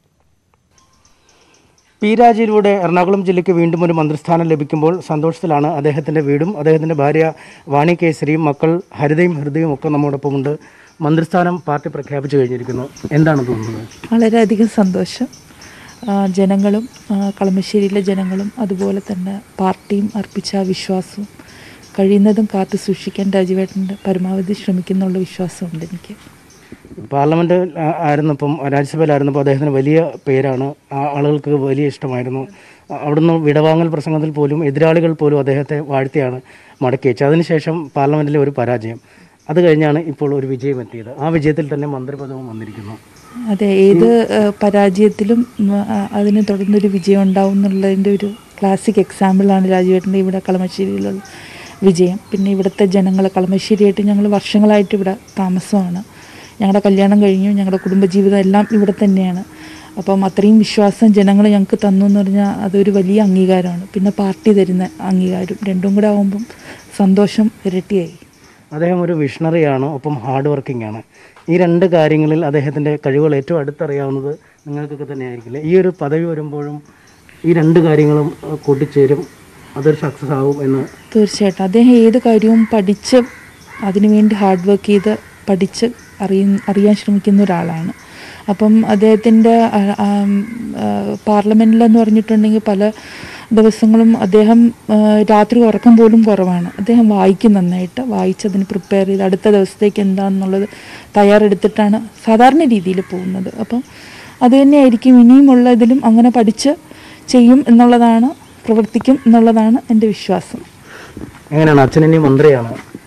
പി രാജയിലൂടെ എറണാകുളം ജില്ലയ്ക്ക് വീണ്ടും ഒരു മന്ത്രിസ്ഥാനം ലഭിക്കുമ്പോൾ സന്തോഷത്തിലാണ് അദ്ദേഹത്തിൻ്റെ വീടും അദ്ദേഹത്തിൻ്റെ ഭാര്യ വാണി കേസരിയും മക്കൾ ഹരിതയും ഹൃദയും ഒക്കെ നമ്മോടൊപ്പമുണ്ട് മന്ത്രിസ്ഥാനം പാർട്ടി പ്രഖ്യാപിച്ചു കഴിഞ്ഞിരിക്കുന്നു എന്താണ് തോന്നുന്നത് വളരെയധികം സന്തോഷം ആ, ജനങ്ങളും ആ, കളമശ്ശേരിയിലെ ജനങ്ങളും അതുപോലെ തന്നെ പാർട്ടിയും അർപ്പിച്ച ആ വിശ്വാസവും കഴിയുന്നതും കാത്തു സൂക്ഷിക്കാൻ രാജീവേട്ടൻ്റെ പരമാവധി ശ്രമിക്കുന്നുള്ള വിശ്വാസമുണ്ട് എനിക്ക് പാർലമെന്റ് ആ- ആയിരുന്നപ്പം രാജ്യസഭയിലായിരുന്നപ്പോൾ അദ്ദേഹത്തിന് വലിയ പേരാണ് ആ ആളുകൾക്ക് വലിയ ഇഷ്ടമായിരുന്നു അ- അവിടുന്ന് വിടവാങ്ങൽ പ്രസംഗത്തിൽ പോലും എതിരാളികൾ പോലും അദ്ദേഹത്തെ വാഴ്ത്തിയാണ് മടക്കി വെച്ചത് അതിനുശേഷം പാർലമെന്റിലെ ഒരു പരാജയം അത് കഴിഞ്ഞാണ് ഇപ്പോൾ ഒരു വിജയം എത്തിയത് ആ വിജയത്തിൽ തന്നെ മന്ത്രിപദവും വന്നിരിക്കുന്നു അതെ ഏത് ആ, പരാജയത്തിലും ഉം, ആ, അതിന് തുടർന്നൊരു വിജയം ഉണ്ടാവും എന്നുള്ളതിൻ്റെ ഒരു ക്ലാസിക് എക്സാമ്പിളാണ് രാജീവേട്ടൻ്റെ ഇവിടെ കളമശ്ശേരിയിലുള്ള വിജയം പിന്നെ ഇവിടുത്തെ ജനങ്ങൾ കളമശ്ശേരിയായിട്ട് ഞങ്ങൾ വർഷങ്ങളായിട്ട് ഇവിടെ താമസമാണ് ഞങ്ങളുടെ കല്യാണം കഴിഞ്ഞു ഞങ്ങളുടെ കുടുംബജീവിതം എല്ലാം ഇവിടെ തന്നെയാണ് അപ്പം അത്രയും വിശ്വാസം ജനങ്ങൾ ഞങ്ങൾക്ക് തന്നു എന്ന് പറഞ്ഞാൽ അതൊരു വലിയ അംഗീകാരമാണ് പിന്നെ പാർട്ടി തരുന്ന അംഗീകാരം രണ്ടും കൂടെ ആകുമ്പം സന്തോഷം ഇരട്ടിയായി അദ്ദേഹം ഒരു വിഷണറിയാണ് ഒപ്പം ഹാർഡ് വർക്കിംഗ് ആണ് ഈ രണ്ട് കാര്യങ്ങളിൽ അദ്ദേഹത്തിൻ്റെ കഴിവുകൾ ഏറ്റവും അടുത്തറിയാവുന്നത് നിങ്ങൾക്കൊക്കെ തന്നെയായിരിക്കില്ലേ ഈ ഒരു പദവി വരുമ്പോഴും ഈ രണ്ട് കാര്യങ്ങളും അഹ്, കൂട്ടിച്ചേരും അതൊരു സക്സസ് ആവും എന്ന് തീർച്ചയായിട്ടും അദ്ദേഹം ഏത് കാര്യവും പഠിച്ച് അതിനുവേണ്ടി ഹാർഡ് വർക്ക് ചെയ്ത് പഠിച്ച് അറിയ അറിയാൻ ശ്രമിക്കുന്ന ഒരാളാണ് അപ്പം അദ്ദേഹത്തിൻ്റെ പാർലമെൻറ്റിലെന്ന് പറഞ്ഞിട്ടുണ്ടെങ്കിൽ പല ദിവസങ്ങളും അദ്ദേഹം ആ, രാത്രി ഉറക്കം പോലും കുറവാണ് അദ്ദേഹം വായിക്കും നന്നായിട്ട് വായിച്ചതിന് പ്രിപ്പയർ ചെയ്ത് അടുത്ത ദിവസത്തേക്ക് എന്താണെന്നുള്ളത് തയ്യാറെടുത്തിട്ടാണ് സാധാരണ രീതിയിൽ പോകുന്നത് അപ്പം അത് തന്നെയായിരിക്കും ഇനിയുമുള്ള ഇതിലും അങ്ങനെ പഠിച്ച് ചെയ്യും എന്നുള്ളതാണ് പ്രവർത്തിക്കും എന്നുള്ളതാണ് എൻ്റെ വിശ്വാസം എങ്ങനെയാണ് അച്ഛൻ ഇനി മന്ത്രിയാണ്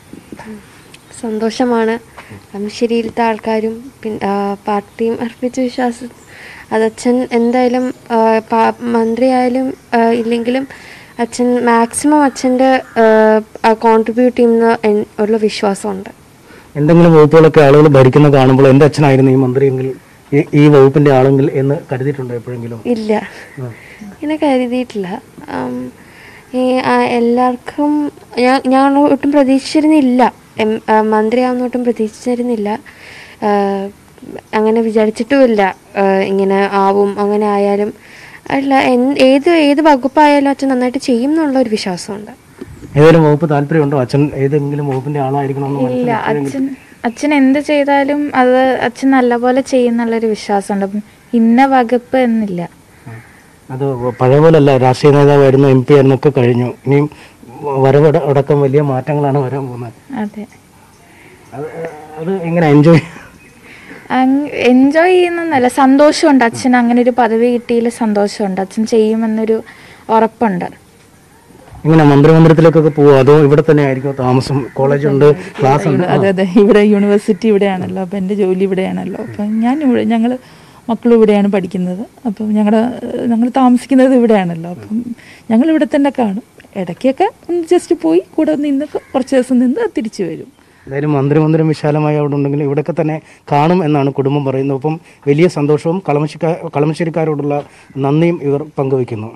സന്തോഷമാണ് കളമശ്ശേരിയിലത്തെ ആൾക്കാരും പിന്നെ ആ, പാർട്ടിയും അർപ്പിച്ച വിശ്വാസം അത് അച്ഛൻ എന്തായാലും ആ, പാ- മന്ത്രിയായാലും ആ, ഇല്ലെങ്കിലും അച്ഛൻ മാക്സിമം അച്ഛൻ്റെ കോൺട്രിബ്യൂട്ട് ചെയ്യുന്ന എൻ- ഉള്ള വിശ്വാസമുണ്ട് എന്തെങ്കിലും വകുപ്പുകളൊക്കെ ആളുകൾ ഭരിക്കുന്ന കാണുമ്പോൾ എൻ്റെ അച്ഛനായിരുന്നു ഈ മന്ത്രിയെങ്കിൽ ഈ- ഈ വകുപ്പിൻ്റെ ആളെങ്കിൽ എന്ന് കരുതിയിട്ടുണ്ടോ എപ്പോഴെങ്കിലും ഇല്ല ഇങ്ങനെ കരുതിയിട്ടില്ല ആം, ഈ ആ, എല്ലാവർക്കും ഞാൻ ഞാൻ ഒട്ടും പ്രതീക്ഷിച്ചിരുന്നില്ല എം ആ, മന്ത്രിയാവുന്ന ഒട്ടും പ്രതീക്ഷിച്ചിരുന്നില്ല ആ, അങ്ങനെ വിചാരിച്ചിട്ടുമില്ല ആ, ഇങ്ങനെ ആവും അങ്ങനെ ആയാലും അല്ല എന്ത് ഏത് ഏത് വകുപ്പായാലും അച്ഛൻ നന്നായിട്ട് ചെയ്യും എന്നുള്ള ഒരു വിശ്വാസമുണ്ട് ഏതെങ്കിലും വകുപ്പ് താല്പര്യമുണ്ടോ അച്ഛൻ ഏതെങ്കിലും വകുപ്പിൻ്റെ ആളായിരിക്കണമെന്ന് ഇല്ല മനസ്സിൽ അച്ഛൻ അച്ഛൻ എന്ത് ചെയ്താലും അത് അച്ഛൻ നല്ലപോലെ ചെയ്യുന്നുള്ളൊരു വിശ്വാസമുണ്ട് അപ്പം ഇന്ന വകുപ്പ് എന്നില്ല അത് പഴയ പോലല്ല രാഷ്ട്രീയ നേതാവായിരുന്നു എം പി ആയിരുന്നൊക്കെ കഴിഞ്ഞു ഇനിയും വരവ് അടക്കം വലിയ മാറ്റങ്ങളാണ് വരാൻ പോകുന്നത് അതെ അത് അത് എങ്ങനെ എൻജോയ് എൻജോയ് ചെയ്യുന്നല്ല സന്തോഷമുണ്ട് അച്ഛൻ അങ്ങനെ ഒരു പദവി കിട്ടിയതിൽ സന്തോഷമുണ്ട് അച്ഛൻ ചെയ്യുമെന്നൊരു ഉറപ്പുണ്ട് ഇങ്ങനെ മന്ത്രിമന്ദിരത്തിലേക്കൊക്കെ പോവോ അതോ ഇവിടെ തന്നെ ആയിരിക്കും താമസം കോളേജുണ്ട് ക്ലാസ് ഉണ്ട് അതെ അതെ ഇവിടെ യൂണിവേഴ്സിറ്റി ഇവിടെയാണല്ലോ അപ്പം എൻ്റെ ജോലി ഇവിടെയാണല്ലോ അപ്പം ഞാൻ ഇവിടെ ഞങ്ങൾ മക്കളും ഇവിടെയാണ് പഠിക്കുന്നത് അപ്പം ഞങ്ങളുടെ ഞങ്ങൾ താമസിക്കുന്നത് ഇവിടെയാണല്ലോ അപ്പം ഞങ്ങൾ ഇവിടെ തന്നെ കാണും ഇടയ്ക്കൊക്കെ ഒന്ന് ജസ്റ്റ് പോയി കൂടെ നിന്ന് കുറച്ച് ദിവസം നിന്ന് തിരിച്ചു വരും എന്തായാലും മന്ത്രിമന്ദിരം വിശാലമായി അവിടെ ഉണ്ടെങ്കിൽ ഇവിടെയൊക്കെ തന്നെ കാണും എന്നാണ് കുടുംബം പറയുന്നത് ഒപ്പം വലിയ സന്തോഷവും കളമശ്ശിക്കാ കളമശ്ശേരിക്കാരോടുള്ള നന്ദിയും ഇവർ പങ്കുവയ്ക്കുന്നു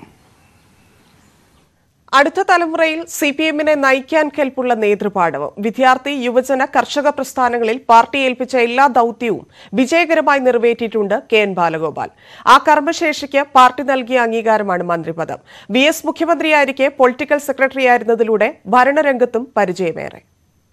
അടുത്ത തലമുറയിൽ സി പി എമ്മിനെ നയിക്കാൻ കെൽപ്പുള്ള നേതൃപാടവം വിദ്യാർത്ഥി യുവജന കർഷക പ്രസ്ഥാനങ്ങളിൽ പാർട്ടി ഏൽപ്പിച്ച എല്ലാ ദൌത്യവും വിജയകരമായി നിറവേറ്റിയിട്ടുണ്ട് കെ എൻ ബാലഗോപാൽ ആ കർമ്മശേഷിക്ക് പാർട്ടി നൽകിയ അംഗീകാരമാണ് മന്ത്രിപദം വി എസ് മുഖ്യമന്ത്രിയായിരിക്കെ പൊളിറ്റിക്കൽ സെക്രട്ടറി ആയിരുന്നതിലൂടെ ഭരണരംഗത്തും പരിചയമേറെ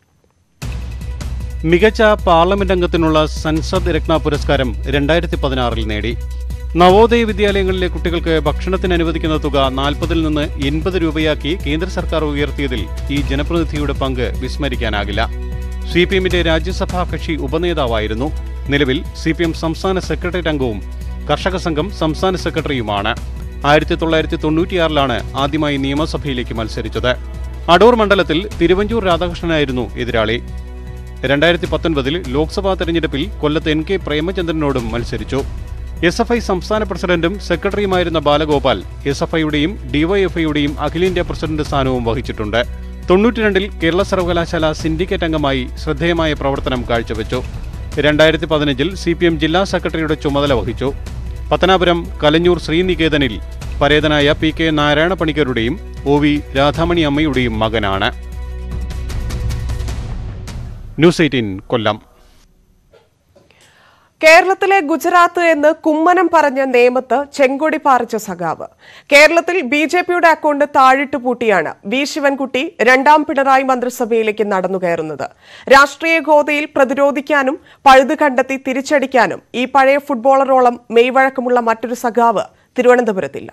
മികച്ച പാർലമെന്റ് അംഗത്തിനുള്ള സൻസദ് രത്ന പുരസ്കാരം രണ്ടായിരത്തി പതിനാറിൽ നേടി നവോദയ വിദ്യാലയങ്ങളിലെ കുട്ടികൾക്ക് ഭക്ഷണത്തിന് അനുവദിക്കുന്ന തുക നാൽപ്പതിൽ നിന്ന് എൺപത് രൂപയാക്കി കേന്ദ്ര സർക്കാർ ഉയർത്തിയതിൽ ഈ ജനപ്രതിനിധിയുടെ പങ്ക് വിസ്മരിക്കാനാകില്ല സി പി എമ്മിന്റെ രാജ്യസഭാ കക്ഷി ഉപനേതാവായിരുന്നു നിലവിൽ സി പി എം സംസ്ഥാന സെക്രട്ടേറിയറ്റ് അംഗവും കർഷക സംഘം സംസ്ഥാന സെക്രട്ടറിയുമാണ് ആയിരത്തി തൊള്ളായിരത്തി തൊണ്ണൂറ്റിയാറിലാണ് ആദ്യമായി നിയമസഭയിലേക്ക് മത്സരിച്ചത് അടൂർ മണ്ഡലത്തിൽ തിരുവഞ്ചൂർ രാധാകൃഷ്ണനായിരുന്നു എതിരാളി രണ്ടായിരത്തി പത്തൊൻപതിൽ ലോക്സഭാ തെരഞ്ഞെടുപ്പിൽ കൊല്ലത്ത് എൻ കെ പ്രേമചന്ദ്രനോടും മത്സരിച്ചു എസ് എഫ് ഐ സംസ്ഥാന പ്രസിഡന്റും സെക്രട്ടറിയുമായിരുന്ന ബാലഗോപാൽ എസ് എഫ് ഐയുടെയും ഡിവൈഎഫ്ഐയുടെയും അഖിലേന്ത്യാ പ്രസിഡന്റ് സ്ഥാനവും വഹിച്ചിട്ടുണ്ട് തൊണ്ണൂറ്റിരണ്ടിൽ കേരള സർവകലാശാല സിൻഡിക്കേറ്റ് അംഗമായി ശ്രദ്ധേയമായ പ്രവർത്തനം കാഴ്ചവെച്ചു രണ്ടായിരത്തി പതിനഞ്ചിൽ സി പി എം ജില്ലാ സെക്രട്ടറിയുടെ ചുമതല വഹിച്ചു പത്തനാപുരം കലഞ്ഞൂർ ശ്രീനികേതനിൽ പരേതനായ പി കെ നാരായണ പണിക്കരുടെയും ഒ വി രാധാമണി അമ്മയുടെയും മകനാണ് ന്യൂസ് എയ്റ്റീൻ കൊല്ലം കേരളത്തിലെ ഗുജറാത്ത് എന്ന് കുമ്മനം പറഞ്ഞ നേമത്ത് ചെങ്കൊടി പാറിച്ച സഖാവ് കേരളത്തിൽ ബി ജെ പിയുടെ അക്കൗണ്ട് താഴിട്ട് പൂട്ടിയാണ് വി ശിവൻകുട്ടി രണ്ടാം പിണറായി മന്ത്രിസഭയിലേക്ക് നടന്നുകയറുന്നത് രാഷ്ട്രീയ ഗോതയിൽ പ്രതിരോധിക്കാനും പഴുത് കണ്ടെത്തി തിരിച്ചടിക്കാനും ഈ പഴയ ഫുട്ബോളറോളം മെയ്വഴക്കമുള്ള മറ്റൊരു സഖാവ് തിരുവനന്തപുരത്തില്ല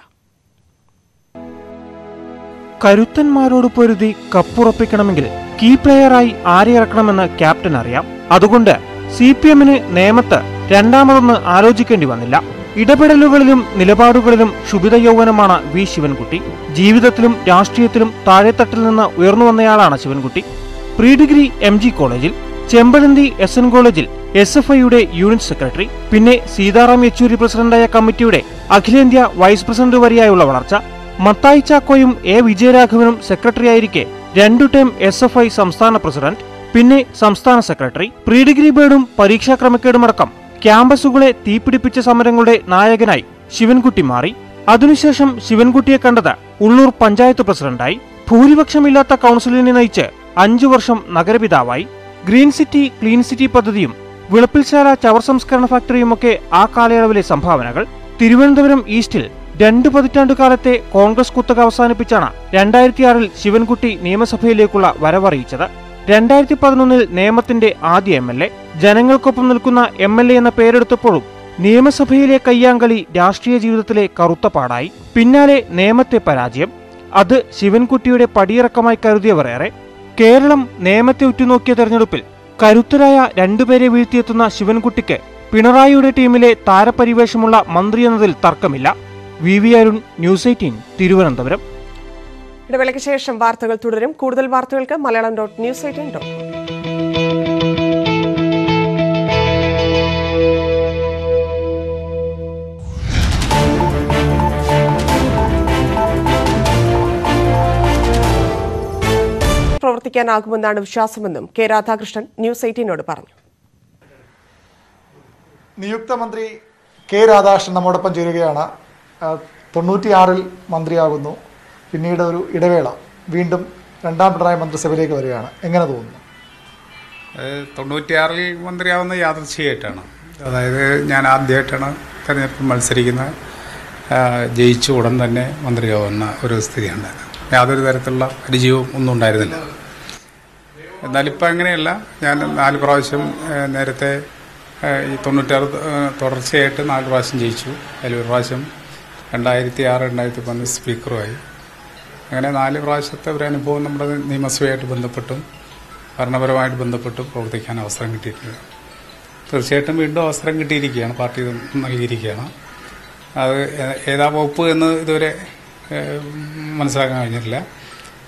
കരുത്തന്മാരോട് പൊരുതി കപ്പുറപ്പിക്കണമെങ്കിൽ കീ പ്ലെയറായി ആരെ ഇറക്കണമെന്ന് ക്യാപ്റ്റൻ അറിയാം അതുകൊണ്ട് സി പി എമ്മിന് നേമത്ത് രണ്ടാമതൊന്ന് ആലോചിക്കേണ്ടി വന്നില്ല ഇടപെടലുകളിലും നിലപാടുകളിലും ക്ഷുഭിത യൗവനമാണ് വി ശിവൻകുട്ടി ജീവിതത്തിലും രാഷ്ട്രീയത്തിലും താഴെത്തട്ടിൽ നിന്ന് ഉയർന്നു വന്നയാളാണ് Sivankutty pre degree M G കോളേജിൽ ചെമ്പഴന്തി എസ് എൻ കോളേജിൽ എസ് എഫ് ഐയുടെ യൂണിറ്റ് സെക്രട്ടറി പിന്നെ സീതാറാം യെച്ചൂരി പ്രസിഡന്റായ കമ്മിറ്റിയുടെ അഖിലേന്ത്യാ വൈസ് പ്രസിഡന്റ് വരെയായുള്ള വളർച്ച മത്തായി ചാക്കോയും എ വിജയരാഘവനും സെക്രട്ടറിയായിരിക്കെ രണ്ടു ടൈം എസ് എഫ് ഐ സംസ്ഥാന പ്രസിഡന്റ് പിന്നെ സംസ്ഥാന സെക്രട്ടറി പ്രീ ഡിഗ്രി ബേർഡും പരീക്ഷാ ക്രമക്കേടുമടക്കം ക്യാമ്പസുകളെ തീപിടിപ്പിച്ച സമരങ്ങളുടെ നായകനായി ശിവൻകുട്ടി മാറി അതിനുശേഷം ശിവൻകുട്ടിയെ കണ്ടത് ഉള്ളൂർ പഞ്ചായത്ത് പ്രസിഡന്റായി ഭൂരിപക്ഷമില്ലാത്ത കൗൺസിലിനെ നയിച്ച് അഞ്ചു വർഷം നഗരപിതാവായി ഗ്രീൻ സിറ്റി ക്ലീൻ സിറ്റി പദ്ധതിയും വിളപ്പിൽശാല ചവർ സംസ്കരണ ഫാക്ടറിയുമൊക്കെ ആ കാലയളവിലെ സംഭാവനകൾ തിരുവനന്തപുരം ഈസ്റ്റിൽ രണ്ടു പതിറ്റാണ്ടു കാലത്തെ കോൺഗ്രസ് കുത്തക അവസാനിപ്പിച്ചാണ് രണ്ടായിരത്തിയാറിൽ ശിവൻകുട്ടി നിയമസഭയിലേക്കുള്ള വരവറിയിച്ചത് രണ്ടായിരത്തി പതിനൊന്നിൽ നിയമത്തിന്റെ ആദ്യ എം എൽ എ ജനങ്ങൾക്കൊപ്പം നിൽക്കുന്ന എം എൽ എ എന്ന പേരെടുത്തപ്പോഴും നിയമസഭയിലെ കയ്യാങ്കളി രാഷ്ട്രീയ ജീവിതത്തിലെ കറുത്ത പാടായി പിന്നാലെ നേമത്തെ പരാജയം അത് ശിവൻകുട്ടിയുടെ പടിയിറക്കമായി കരുതിയവർ ഏറെ കേരളം നേമത്തെ ഉറ്റുനോക്കിയ തെരഞ്ഞെടുപ്പിൽ കരുത്തരായ രണ്ടുപേരെ വീഴ്ത്തിയെത്തുന്ന ശിവൻകുട്ടിക്ക് പിണറായിയുടെ ടീമിലെ താരപരിവേഷമുള്ള മന്ത്രി എന്നതിൽ തർക്കമില്ല V V Arun news eighteen Thiruvananthapuram ഇടവേളയ്ക്ക് ശേഷം വാർത്തകൾ തുടരും കൂടുതൽ വാർത്തകൾക്ക് Malayalam dot news eighteen dot com. പ്രവർത്തിക്കാനാകുമെന്നാണ് വിശ്വാസമെന്നും കെ രാധാകൃഷ്ണൻ ന്യൂസ് എയ്റ്റീനോട് പറഞ്ഞു നിയുക്ത മന്ത്രി കെ രാധാകൃഷ്ണൻ നമ്മോടൊപ്പം ചേരുകയാണ് ആ, തൊണ്ണൂറ്റിയാറിൽ മന്ത്രിയാകുന്നു പിന്നീട് ഒരു ഇടവേള വീണ്ടും രണ്ടാം പിണറായി മന്ത്രിസഭയിലേക്ക് വരികയാണ് എങ്ങനെ തോന്നുന്നു അത് തൊണ്ണൂറ്റിയാറിൽ മന്ത്രിയാവുന്ന യാദൃച്ഛികമായിട്ടാണ് അതായത് ഞാൻ ആദ്യമായിട്ടാണ് തെരഞ്ഞെടുപ്പിൽ മത്സരിക്കുന്നത് ആ, ജയിച്ച ഉടൻ തന്നെ മന്ത്രിയാവുന്ന ഒരു സ്ഥിതിയുണ്ടായിരുന്നു യാതൊരു തരത്തിലുള്ള പരിചയവും ഒന്നും ഉണ്ടായിരുന്നില്ല എന്നാലിപ്പോൾ അങ്ങനെയല്ല ഞാൻ നാല് പ്രാവശ്യം ആ, നേരത്തെ ആ, ഈ തൊണ്ണൂറ്റാറ് ആ, തുടർച്ചയായിട്ട് നാല് പ്രാവശ്യം ജയിച്ചു അതിലൊരു പ്രാവശ്യം രണ്ടായിരത്തി ആറ് രണ്ടായിരത്തി പതിനൊന്ന് സ്പീക്കറുമായി അങ്ങനെ നാല് പ്രാവശ്യത്തെ ഒരു അനുഭവം നമ്മുടെ നിയമസഭയായിട്ട് ബന്ധപ്പെട്ടും ഭരണപരമായിട്ട് ബന്ധപ്പെട്ടും പ്രവർത്തിക്കാൻ അവസരം കിട്ടിയിട്ടുണ്ട് തീർച്ചയായിട്ടും വീണ്ടും അവസരം കിട്ടിയിരിക്കുകയാണ് പാർട്ടി നൽകിയിരിക്കുകയാണ് അത് ഏ- ഏതാ വകുപ്പ് എന്ന് ഇതുവരെ ഏഹ്, മനസ്സിലാക്കാൻ കഴിഞ്ഞിട്ടില്ല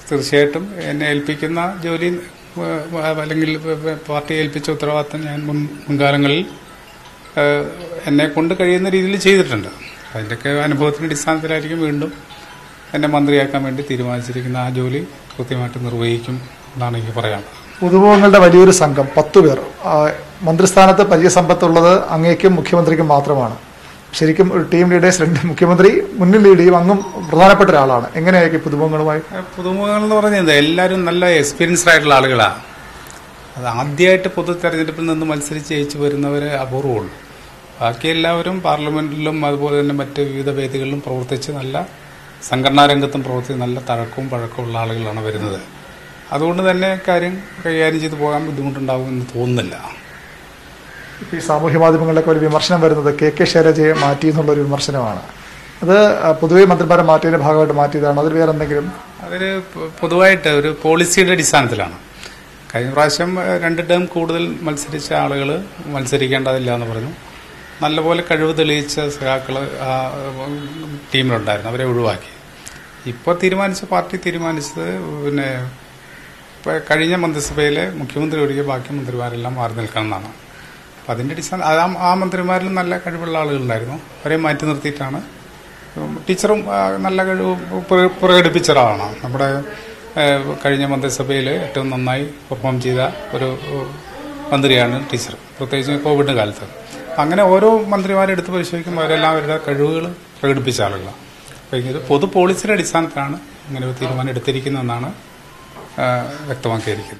തീർച്ചയായിട്ടും എന്നെ ഏൽപ്പിക്കുന്ന ജോലി ഏഹ്, അല്ലെങ്കിൽ പാർട്ടി ഏൽപ്പിച്ച ഉത്തരവാദിത്തം ഞാൻ മുൻ മുൻകാലങ്ങളിൽ ഏഹ്, എന്നെ കൊണ്ട് കഴിയുന്ന രീതിയിൽ ചെയ്തിട്ടുണ്ട് അതിൻ്റെയൊക്കെ അനുഭവത്തിൻ്റെ അടിസ്ഥാനത്തിലായിരിക്കും വീണ്ടും എന്നെ മന്ത്രിയാക്കാൻ വേണ്ടി തീരുമാനിച്ചിരിക്കുന്ന ആ ജോലി കൃത്യമായിട്ട് നിർവഹിക്കും എന്നാണ് എനിക്ക് പറയാനുള്ളത് പുതുമുഖങ്ങളുടെ വലിയൊരു സംഘം പത്തു പേർ ആ, മന്ത്രിസ്ഥാനത്ത് പരിചയസമ്പത്തുള്ളത് അങ്ങേക്കും മുഖ്യമന്ത്രിക്കും മാത്രമാണ് ശരിക്കും ഒരു ടീം ലീഡേഴ്സ് രണ്ട് മുഖ്യമന്ത്രി മുന്നിൽ ലീഡ് ചെയ്യും അങ്ങും പ്രധാനപ്പെട്ട ഒരാളാണ് എങ്ങനെയായിരിക്കും പുതുമുഖങ്ങളുമായി പുതുമുഖങ്ങൾ എന്ന് പറഞ്ഞത് എല്ലാവരും നല്ല എക്സ്പീരിയൻസ്ഡ് ആയിട്ടുള്ള ആളുകളാണ് അത് ആദ്യമായിട്ട് പൊതു തെരഞ്ഞെടുപ്പിൽ നിന്ന് മത്സരിച്ച് ജയിച്ചു വരുന്നവരെ അപൂർവമുള്ളൂ ബാക്കി എല്ലാവരും പാർലമെന്റിലും അതുപോലെ തന്നെ മറ്റ് വിവിധ വേദികളിലും പ്രവർത്തിച്ച് നല്ല സംഘടനാ രംഗത്തും പ്രവർത്തിച്ച് നല്ല തഴക്കവും പഴക്കമുള്ള ആളുകളാണ് വരുന്നത് അതുകൊണ്ട് തന്നെ കാര്യം കൈകാര്യം ചെയ്തു പോകാൻ ബുദ്ധിമുട്ടുണ്ടാകുമെന്ന് തോന്നുന്നില്ല ഇപ്പോൾ ഈ സാമൂഹ്യ മാധ്യമങ്ങളിലൊക്കെ ഒരു വിമർശനം വരുന്നത് കെ കെ ശൈലജയെ മാറ്റി എന്നുള്ളൊരു വിമർശനമാണ് അത് ആ, പൊതുവെ മന്ത്രിമാരെ മാറ്റിയതിന്റെ ഭാഗമായിട്ട് മാറ്റിയതാണ് അതിൽ വേറെ എന്തെങ്കിലും അതൊരു പൊ- പൊതുവായിട്ട് ഒരു പോളിസിയുടെ അടിസ്ഥാനത്തിലാണ് കഴിഞ്ഞ പ്രാവശ്യം ഏഹ്, രണ്ട് ടേം കൂടുതൽ മത്സരിച്ച ആളുകൾ മത്സരിക്കേണ്ടതില്ല എന്ന് പറഞ്ഞു നല്ലപോലെ കഴിവ് തെളിയിച്ച സഖാക്കൾ ആ ടീമിലുണ്ടായിരുന്നു അവരെ ഒഴിവാക്കി ഇപ്പോൾ തീരുമാനിച്ച പാർട്ടി തീരുമാനിച്ചത് പിന്നെ ഇപ്പൊ കഴിഞ്ഞ മന്ത്രിസഭയിലെ മുഖ്യമന്ത്രി ഒഴികെ ബാക്കി മന്ത്രിമാരെല്ലാം മാറി നിൽക്കണം എന്നാണ് അപ്പം അതിൻ്റെ അടിസ്ഥാനം അത് ആ- ആ മന്ത്രിമാരിലും നല്ല കഴിവുള്ള ആളുകളുണ്ടായിരുന്നു അവരെ മാറ്റി നിർത്തിയിട്ടാണ് ഉം, ടീച്ചറും ആ, നല്ല കഴിവ് പ്ര- പ്രകടിപ്പിച്ച ഒരാളാണ് നമ്മുടെ ഏഹ്, കഴിഞ്ഞ മന്ത്രിസഭയിൽ ഏറ്റവും നന്നായി പെർഫോം ചെയ്ത ഒരു ഉം, മന്ത്രിയാണ് ടീച്ചർ പ്രത്യേകിച്ച് കോവിഡ് കാലത്ത് അങ്ങനെ ഓരോ മന്ത്രിമാരെ എടുത്ത് പരിശോധിക്കുമ്പോൾ അവരെല്ലാം അവരുടെ കഴിവുകൾ പ്രകടിപ്പിച്ച ആളുകളാണ് അപ്പോൾ ഇതൊരു പൊതു പോളിസിയുടെ അടിസ്ഥാനത്തിലാണ് ഇങ്ങനെ ഒരു തീരുമാനം എടുത്തിരിക്കുന്നതെന്നാണ് ആ, വ്യക്തമാക്കിയിരിക്കുന്നത്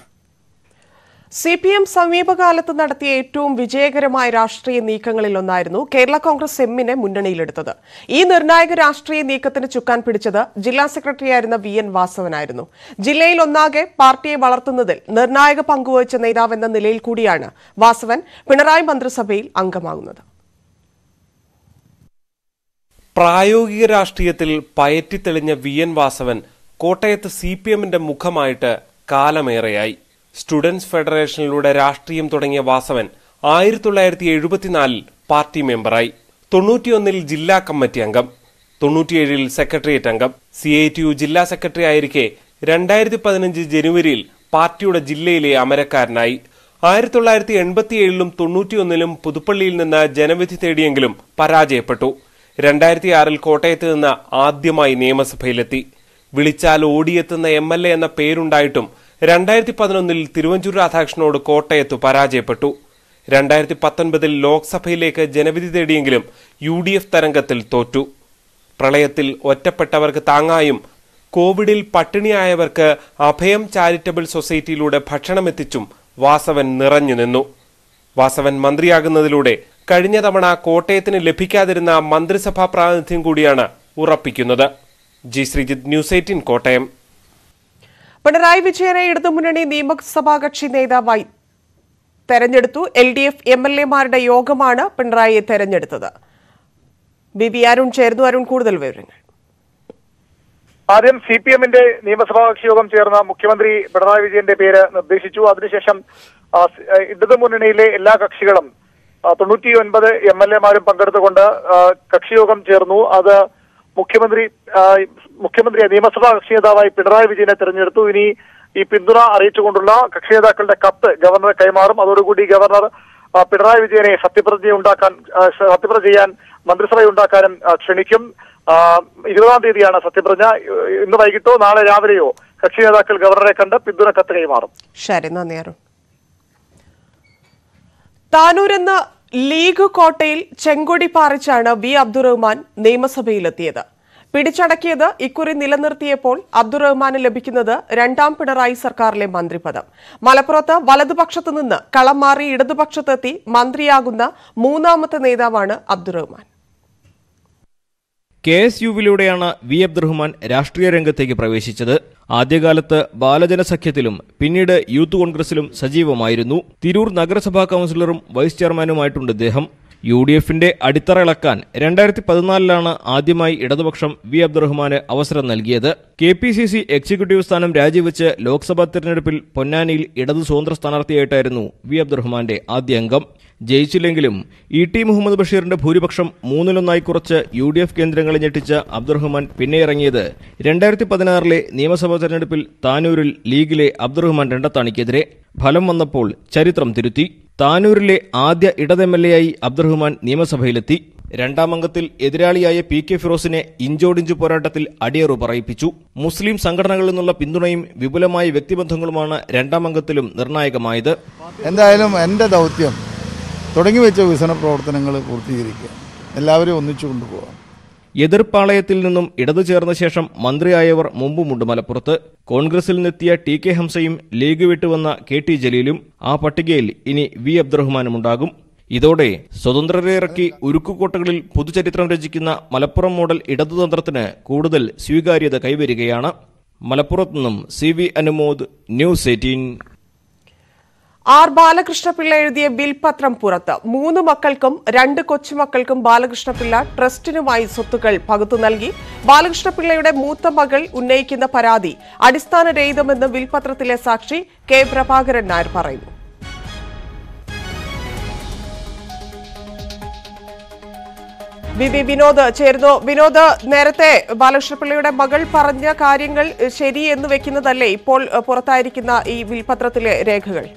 സി പി എം സമീപകാലത്ത് നടത്തിയ ഏറ്റവും വിജയകരമായ രാഷ്ട്രീയ നീക്കങ്ങളിലൊന്നായിരുന്നു കേരള കോൺഗ്രസ് എമ്മിനെ മുന്നണിയിലെടുത്തത് ഈ നിർണായക രാഷ്ട്രീയ നീക്കത്തിന് ചുക്കാൻ പിടിച്ചത് ജില്ലാ സെക്രട്ടറിയായിരുന്ന വി എൻ വാസവനായിരുന്നു ജില്ലയിൽ ഒന്നാകെ പാർട്ടിയെ വളർത്തുന്നതിൽ നിർണായക പങ്കുവഹിച്ച നേതാവെന്ന നിലയിൽ കൂടിയാണ് വാസവൻ പിണറായി മന്ത്രിസഭയിൽ അംഗമാകുന്നത് പ്രായോഗിക രാഷ്ട്രീയത്തിൽ പയറ്റിത്തെളിഞ്ഞ വി എൻ വാസവൻ കോട്ടയത്ത് സി പി എമ്മിന്റെ മുഖമായിട്ട് കാലമേറെയായി സ്റ്റുഡൻസ് ഫെഡറേഷനിലൂടെ രാഷ്ട്രീയം തുടങ്ങിയ വാസവൻ ആയിരത്തി തൊള്ളായിരത്തി എഴുപത്തിനാലിൽ പാർട്ടി മെമ്പറായി തൊണ്ണൂറ്റിയൊന്നിൽ ജില്ലാ കമ്മിറ്റി അംഗം തൊണ്ണൂറ്റിയേഴിൽ സെക്രട്ടേറിയറ്റ് അംഗം സി ഐ ടി യു ജില്ലാ സെക്രട്ടറി ആയിരിക്കെ രണ്ടായിരത്തി പതിനഞ്ച് ജനുവരിയിൽ പാർട്ടിയുടെ ജില്ലയിലെ അമരക്കാരനായി ആയിരത്തി തൊള്ളായിരത്തി എൺപത്തിയേഴിലും തൊണ്ണൂറ്റിയൊന്നിലും പുതുപ്പള്ളിയിൽ നിന്ന് ജനവിധി തേടിയെങ്കിലും പരാജയപ്പെട്ടു രണ്ടായിരത്തി ആറിൽ കോട്ടയത്ത് നിന്ന് ആദ്യമായി നിയമസഭയിലെത്തി വിളിച്ചാൽ ഓടിയെത്തുന്ന എം എൽ എ എന്ന പേരുണ്ടായിട്ടും രണ്ടായിരത്തി പതിനൊന്നിൽ തിരുവഞ്ചൂർ രാധാകൃഷ്ണനോട് കോട്ടയത്ത് പരാജയപ്പെട്ടു രണ്ടായിരത്തി പത്തൊൻപതിൽ ലോക്സഭയിലേക്ക് ജനവിധി തേടിയെങ്കിലും യു ഡി എഫ് തരംഗത്തിൽ തോറ്റു പ്രളയത്തിൽ ഒറ്റപ്പെട്ടവർക്ക് താങ്ങായും കോവിഡിൽ പട്ടിണിയായവർക്ക് അഭയം ചാരിറ്റബിൾ സൊസൈറ്റിയിലൂടെ ഭക്ഷണമെത്തിച്ചും വാസവൻ നിറഞ്ഞു നിന്നു വാസവൻ മന്ത്രിയാകുന്നതിലൂടെ കഴിഞ്ഞ തവണ കോട്ടയത്തിന് ലഭിക്കാതിരുന്ന മന്ത്രിസഭാ പ്രാതിനിധ്യം കൂടിയാണ് ഉറപ്പിക്കുന്നത് G Sreejith news eighteen Kottayam Pinarayi വിജയനെ ഇടതുമുന്നണി നിയമസഭാ കക്ഷി നേതാവായി തെരഞ്ഞെടുത്തു L D F M L എമാരുടെ യോഗമാണ് പിണറായിയെ തെരഞ്ഞെടുത്തത് ബി ബി അരുൺ ചേർന്നു അരുൺ കൂടുതൽ വിവരങ്ങൾ ആദ്യം സി പി എമ്മിന്റെ നിയമസഭാ കക്ഷി യോഗം ചേർന്ന മുഖ്യമന്ത്രി പിണറായി വിജയന്റെ പേര് നിർദ്ദേശിച്ചു അതിനുശേഷം ആ, സ്- ആ, ഇടതുമുന്നണിയിലെ എല്ലാ കക്ഷികളും തൊണ്ണൂറ്റി ഒൻപത് എം എൽ എമാരും പങ്കെടുത്തുകൊണ്ട് ആ, കക്ഷിയോഗം ചേർന്നു അത് മുഖ്യമന്ത്രി ആ, മുഖ്യമന്ത്രി നിയമസഭാ കക്ഷി നേതാവായി പിണറായി വിജയനെ തെരഞ്ഞെടുത്തു ഇനി ഈ പിന്തുണ അറിയിച്ചുകൊണ്ടുള്ള കക്ഷി നേതാക്കളുടെ കത്ത് ഗവർണർ കൈമാറും അതോടുകൂടി ഗവർണർ ആ, പിണറായി വിജയനെ സത്യപ്രതിജ്ഞ ഉണ്ടാക്കാൻ ആ, സത്യപ്രതിജ്ഞ ചെയ്യാൻ മന്ത്രിസഭ ഉണ്ടാക്കാനും ആ, ക്ഷണിക്കും ആ, ഇരുപതാം തീയതിയാണ് സത്യപ്രതിജ്ഞ ഇന്ന് വൈകിട്ടോ നാളെ രാവിലെയോ കക്ഷി നേതാക്കൾ ഗവർണറെ കണ്ട് പിന്തുണ കത്ത് കൈമാറും ശരി നന്ദി അരുൺ താനൂരെന്ന ലീഗ് കോട്ടയിൽ ചെങ്കൊടി പാറിച്ചാണ് വി അബ്ദുറഹ്മാൻ നിയമസഭയിലെത്തിയത് പിടിച്ചടക്കിയത് ഇക്കുറി നിലനിർത്തിയപ്പോൾ അബ്ദുറഹ്മാന് ലഭിക്കുന്നത് രണ്ടാം പിണറായി സർക്കാരിലെ മന്ത്രിപദം മലപ്പുറത്ത് വലതുപക്ഷത്തു നിന്ന് കളം മാറി ഇടതുപക്ഷത്തെത്തി മന്ത്രിയാകുന്ന മൂന്നാമത്തെ നേതാവാണ് അബ്ദുറഹ്മാൻ കെ എസ് യുവിലൂടെയാണ് വി അബ്ദുറഹ്മാൻ രാഷ്ട്രീയ രംഗത്തേക്ക് പ്രവേശിച്ചത് ആദ്യകാലത്ത് ബാലജന സഖ്യത്തിലും പിന്നീട് യൂത്ത് കോൺഗ്രസിലും സജീവമായിരുന്നു തിരൂർ നഗരസഭാ കൗൺസിലറും വൈസ് ചെയർമാനുമായിട്ടുണ്ട് ഇദ്ദേഹം യു ഡി എഫിന്റെ അടിത്തറ ഇളക്കാൻ രണ്ടായിരത്തി പതിനാലിലാണ് ആദ്യമായി ഇടതുപക്ഷം വി അബ്ദുറഹ്മാന് അവസരം നൽകിയത് K P C C executive സ്ഥാനം രാജിവെച്ച് ലോക്സഭാ തെരഞ്ഞെടുപ്പിൽ പൊന്നാനിയിൽ ഇടതു സ്വതന്ത്ര സ്ഥാനാർത്ഥിയായിട്ടായിരുന്നു വി അബ്ദുറഹ്മാന്റെ ആദ്യ അംഗം ജയിച്ചില്ലെങ്കിലും ഇ ടി മുഹമ്മദ് ബഷീറിന്റെ ഭൂരിപക്ഷം മൂന്നിലൊന്നായി കുറച്ച് യു ഡി എഫ് കേന്ദ്രങ്ങളെ ഞെട്ടിച്ച അബ്ദുറഹ്മാൻ പിന്നെ ഇറങ്ങിയത് രണ്ടായിരത്തി പതിനാറിലെ നിയമസഭാ തെരഞ്ഞെടുപ്പിൽ താനൂരിൽ ലീഗിലെ അബ്ദുറഹ്മാൻ രണ്ടത്താണിക്കെതിരെ ഫലം വന്നപ്പോൾ ചരിത്രം തിരുത്തി താനൂരിലെ ആദ്യ ഇടത് എം എൽ എയായി അബ്ദുറഹ്മാൻ നിയമസഭയിലെത്തി രണ്ടാം അംഗത്തിൽ എതിരാളിയായ പി കെ ഫിറോസിനെ ഇഞ്ചോടിഞ്ചു പോരാട്ടത്തിൽ അടിയറു പറയിപ്പിച്ചു മുസ്ലിം സംഘടനകളിൽ നിന്നുള്ള പിന്തുണയും വിപുലമായ വ്യക്തിബന്ധങ്ങളുമാണ് രണ്ടാം അംഗത്തിലും നിർണായകമായത് എന്തായാലും എൻ്റെ ദൗത്യം തുടങ്ങി വെച്ച വികസന പ്രവർത്തനങ്ങൾ പൂർത്തീകരിക്കുക എല്ലാവരെയും ഒന്നിച്ചു കൊണ്ടുപോകാം എതിർപ്പാളയത്തിൽ നിന്നും ഇടതു ചേർന്ന ശേഷം മന്ത്രിയായവർ മുമ്പുമുണ്ട് മലപ്പുറത്ത് കോൺഗ്രസിൽ നിന്നെത്തിയ ടി കെ ഹംസയും ലീഗ് വിട്ടുവന്ന കെ ടി ജലീലും ആ പട്ടികയിൽ ഇനി വി അബ്ദുറഹ്മാനുമുണ്ടാകും ഇതോടെ സ്വതന്ത്രരെ ഇറക്കി ഉരുക്കുകോട്ടകളിൽ പുതുചരിത്രം രചിക്കുന്ന മലപ്പുറം മോഡൽ ഇടതുതന്ത്രത്തിന് കൂടുതൽ സ്വീകാര്യത കൈവരികയാണ് മലപ്പുറത്തു നിന്നും C V Anumod news eighteen R Balakrishna Pillai എഴുതിയ ബിൽപത്രം പുറത്ത് മൂന്ന് മക്കൾക്കും രണ്ട് കൊച്ചുമക്കൾക്കും ബാലകൃഷ്ണപിള്ള ട്രസ്റ്റിനുമായി സ്വത്തുക്കൾ പകുത്തു നൽകി ബാലകൃഷ്ണപിള്ളയുടെ മൂത്ത മകൾ ഉന്നയിക്കുന്ന പരാതി അടിസ്ഥാനരഹിതമെന്ന് ബിൽപത്രത്തിലെ സാക്ഷി കെ പ്രഭാകരൻ നായർ പറയുന്നു വി വി വിനോദ് ചേരുന്നു വിനോദ് നേരത്തെ ബാലകൃഷ്ണപിള്ളയുടെ മകൾ പറഞ്ഞ കാര്യങ്ങൾ ശരി എന്ന് വെക്കുന്നതല്ലേ ഇപ്പോൾ ഏഹ്, പുറത്തായിരിക്കുന്ന ഈ വിൽപത്രത്തിലെ രേഖകൾ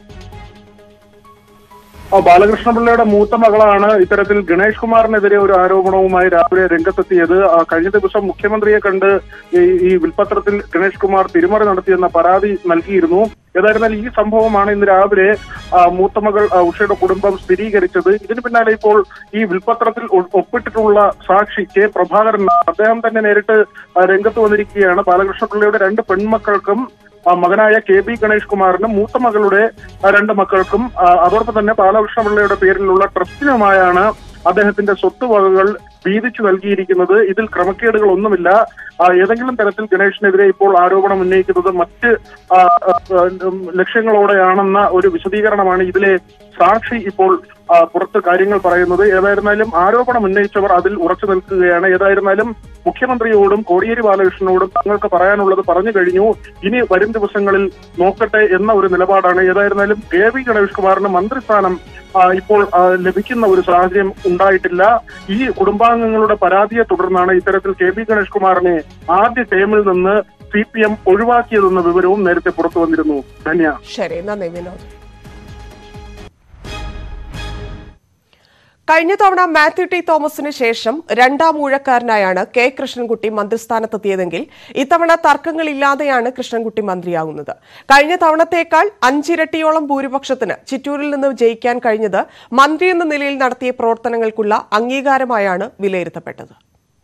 ആ, ബാലകൃഷ്ണപിള്ളയുടെ മൂത്ത മകളാണ് ഇത്തരത്തിൽ ഗണേഷ് കുമാറിനെതിരെ ഒരു ആരോപണവുമായി രാവിലെ രംഗത്തെത്തിയത് ആ, കഴിഞ്ഞ ദിവസം മുഖ്യമന്ത്രിയെ കണ്ട് ഈ ഈ വിൽപത്രത്തിൽ ഗണേഷ് കുമാർ തിരിമറി നടത്തിയെന്ന പരാതി നൽകിയിരുന്നു ഏതായിരുന്നാൽ ഈ സംഭവമാണ് ഇന്ന് രാവിലെ ആ, മൂത്ത മകൾ ആ, ഉഷയുടെ കുടുംബം സ്ഥിരീകരിച്ചത് ഇതിന് പിന്നാലെ ഇപ്പോൾ ഈ വിൽപത്രത്തിൽ ഒ- ഒപ്പിട്ടിട്ടുള്ള സാക്ഷി കെ പ്രഭാകരൻ അദ്ദേഹം തന്നെ നേരിട്ട് ആ, രംഗത്ത് വന്നിരിക്കുകയാണ് ബാലകൃഷ്ണപിള്ളയുടെ രണ്ട് പെൺമക്കൾക്കും ആ, മകനായ കെ ബി ഗണേഷ് കുമാറിനും മൂത്ത മകളുടെ ആ, രണ്ട് മക്കൾക്കും ആ, അതോടൊപ്പം തന്നെ ബാലകൃഷ്ണപിള്ളയുടെ പേരിലുള്ള ട്രസ്റ്റിനുമായാണ് അദ്ദേഹത്തിന്റെ സ്വത്തുവകകൾ വീതിച്ചു നൽകിയിരിക്കുന്നത് ഇതിൽ ക്രമക്കേടുകൾ ഒന്നുമില്ല ആ, ഏതെങ്കിലും തരത്തിൽ ഗണേഷിനെതിരെ ഇപ്പോൾ ആരോപണം ഉന്നയിക്കുന്നത് മറ്റ് ആ, ആ, ഉം, ലക്ഷ്യങ്ങളോടെയാണെന്ന ഒരു വിശദീകരണമാണ് ഇതിലെ സാക്ഷി ഇപ്പോൾ ആ, പുറത്ത് കാര്യങ്ങൾ പറയുന്നത് ഏതായിരുന്നാലും ആരോപണം ഉന്നയിച്ചവർ അതിൽ ഉറച്ചു നിൽക്കുകയാണ് ഏതായിരുന്നാലും മുഖ്യമന്ത്രിയോടും കോടിയേരി ബാലകൃഷ്ണനോടും തങ്ങൾക്ക് പറയാനുള്ളത് പറഞ്ഞു കഴിഞ്ഞു ഇനി വരും ദിവസങ്ങളിൽ നോക്കട്ടെ എന്ന ഒരു നിലപാടാണ് ഏതായിരുന്നാലും കെ വി ഗണേഷ് കുമാറിന് മന്ത്രിസ്ഥാനം ആ, ഇപ്പോൾ ആ, ലഭിക്കുന്ന ഒരു സാഹചര്യം ഉണ്ടായിട്ടില്ല ഈ കുടുംബാംഗങ്ങളുടെ പരാതിയെ തുടർന്നാണ് ഇത്തരത്തിൽ കെ ബി ഗണേഷ് കുമാറിനെ ആദ്യ ടേമിൽ നിന്ന് സി പി എം ഒഴിവാക്കിയതെന്ന വിവരവും നേരത്തെ പുറത്തു വന്നിരുന്നു ധന്യ ശരി നന്ദി വിനോദ് കഴിഞ്ഞ തവണ മാത്യു ടി തോമസിന് ശേഷം രണ്ടാം ഊഴക്കാരനായാണ് കെ കൃഷ്ണൻകുട്ടി മന്ത്രിസ്ഥാനത്തെത്തിയതെങ്കിൽ ഇത്തവണ തർക്കങ്ങളില്ലാതെയാണ് കൃഷ്ണൻകുട്ടി മന്ത്രിയാകുന്നത് കഴിഞ്ഞ തവണത്തേക്കാൾ അഞ്ചിരട്ടിയോളം ഭൂരിപക്ഷത്തിന് ചിറ്റൂരിൽ നിന്ന് ജയിക്കാൻ കഴിഞ്ഞത് മന്ത്രി എന്ന നിലയിൽ നടത്തിയ പ്രവർത്തനങ്ങൾക്കുള്ള അംഗീകാരമായാണ് വിലയിരുത്തപ്പെട്ടത്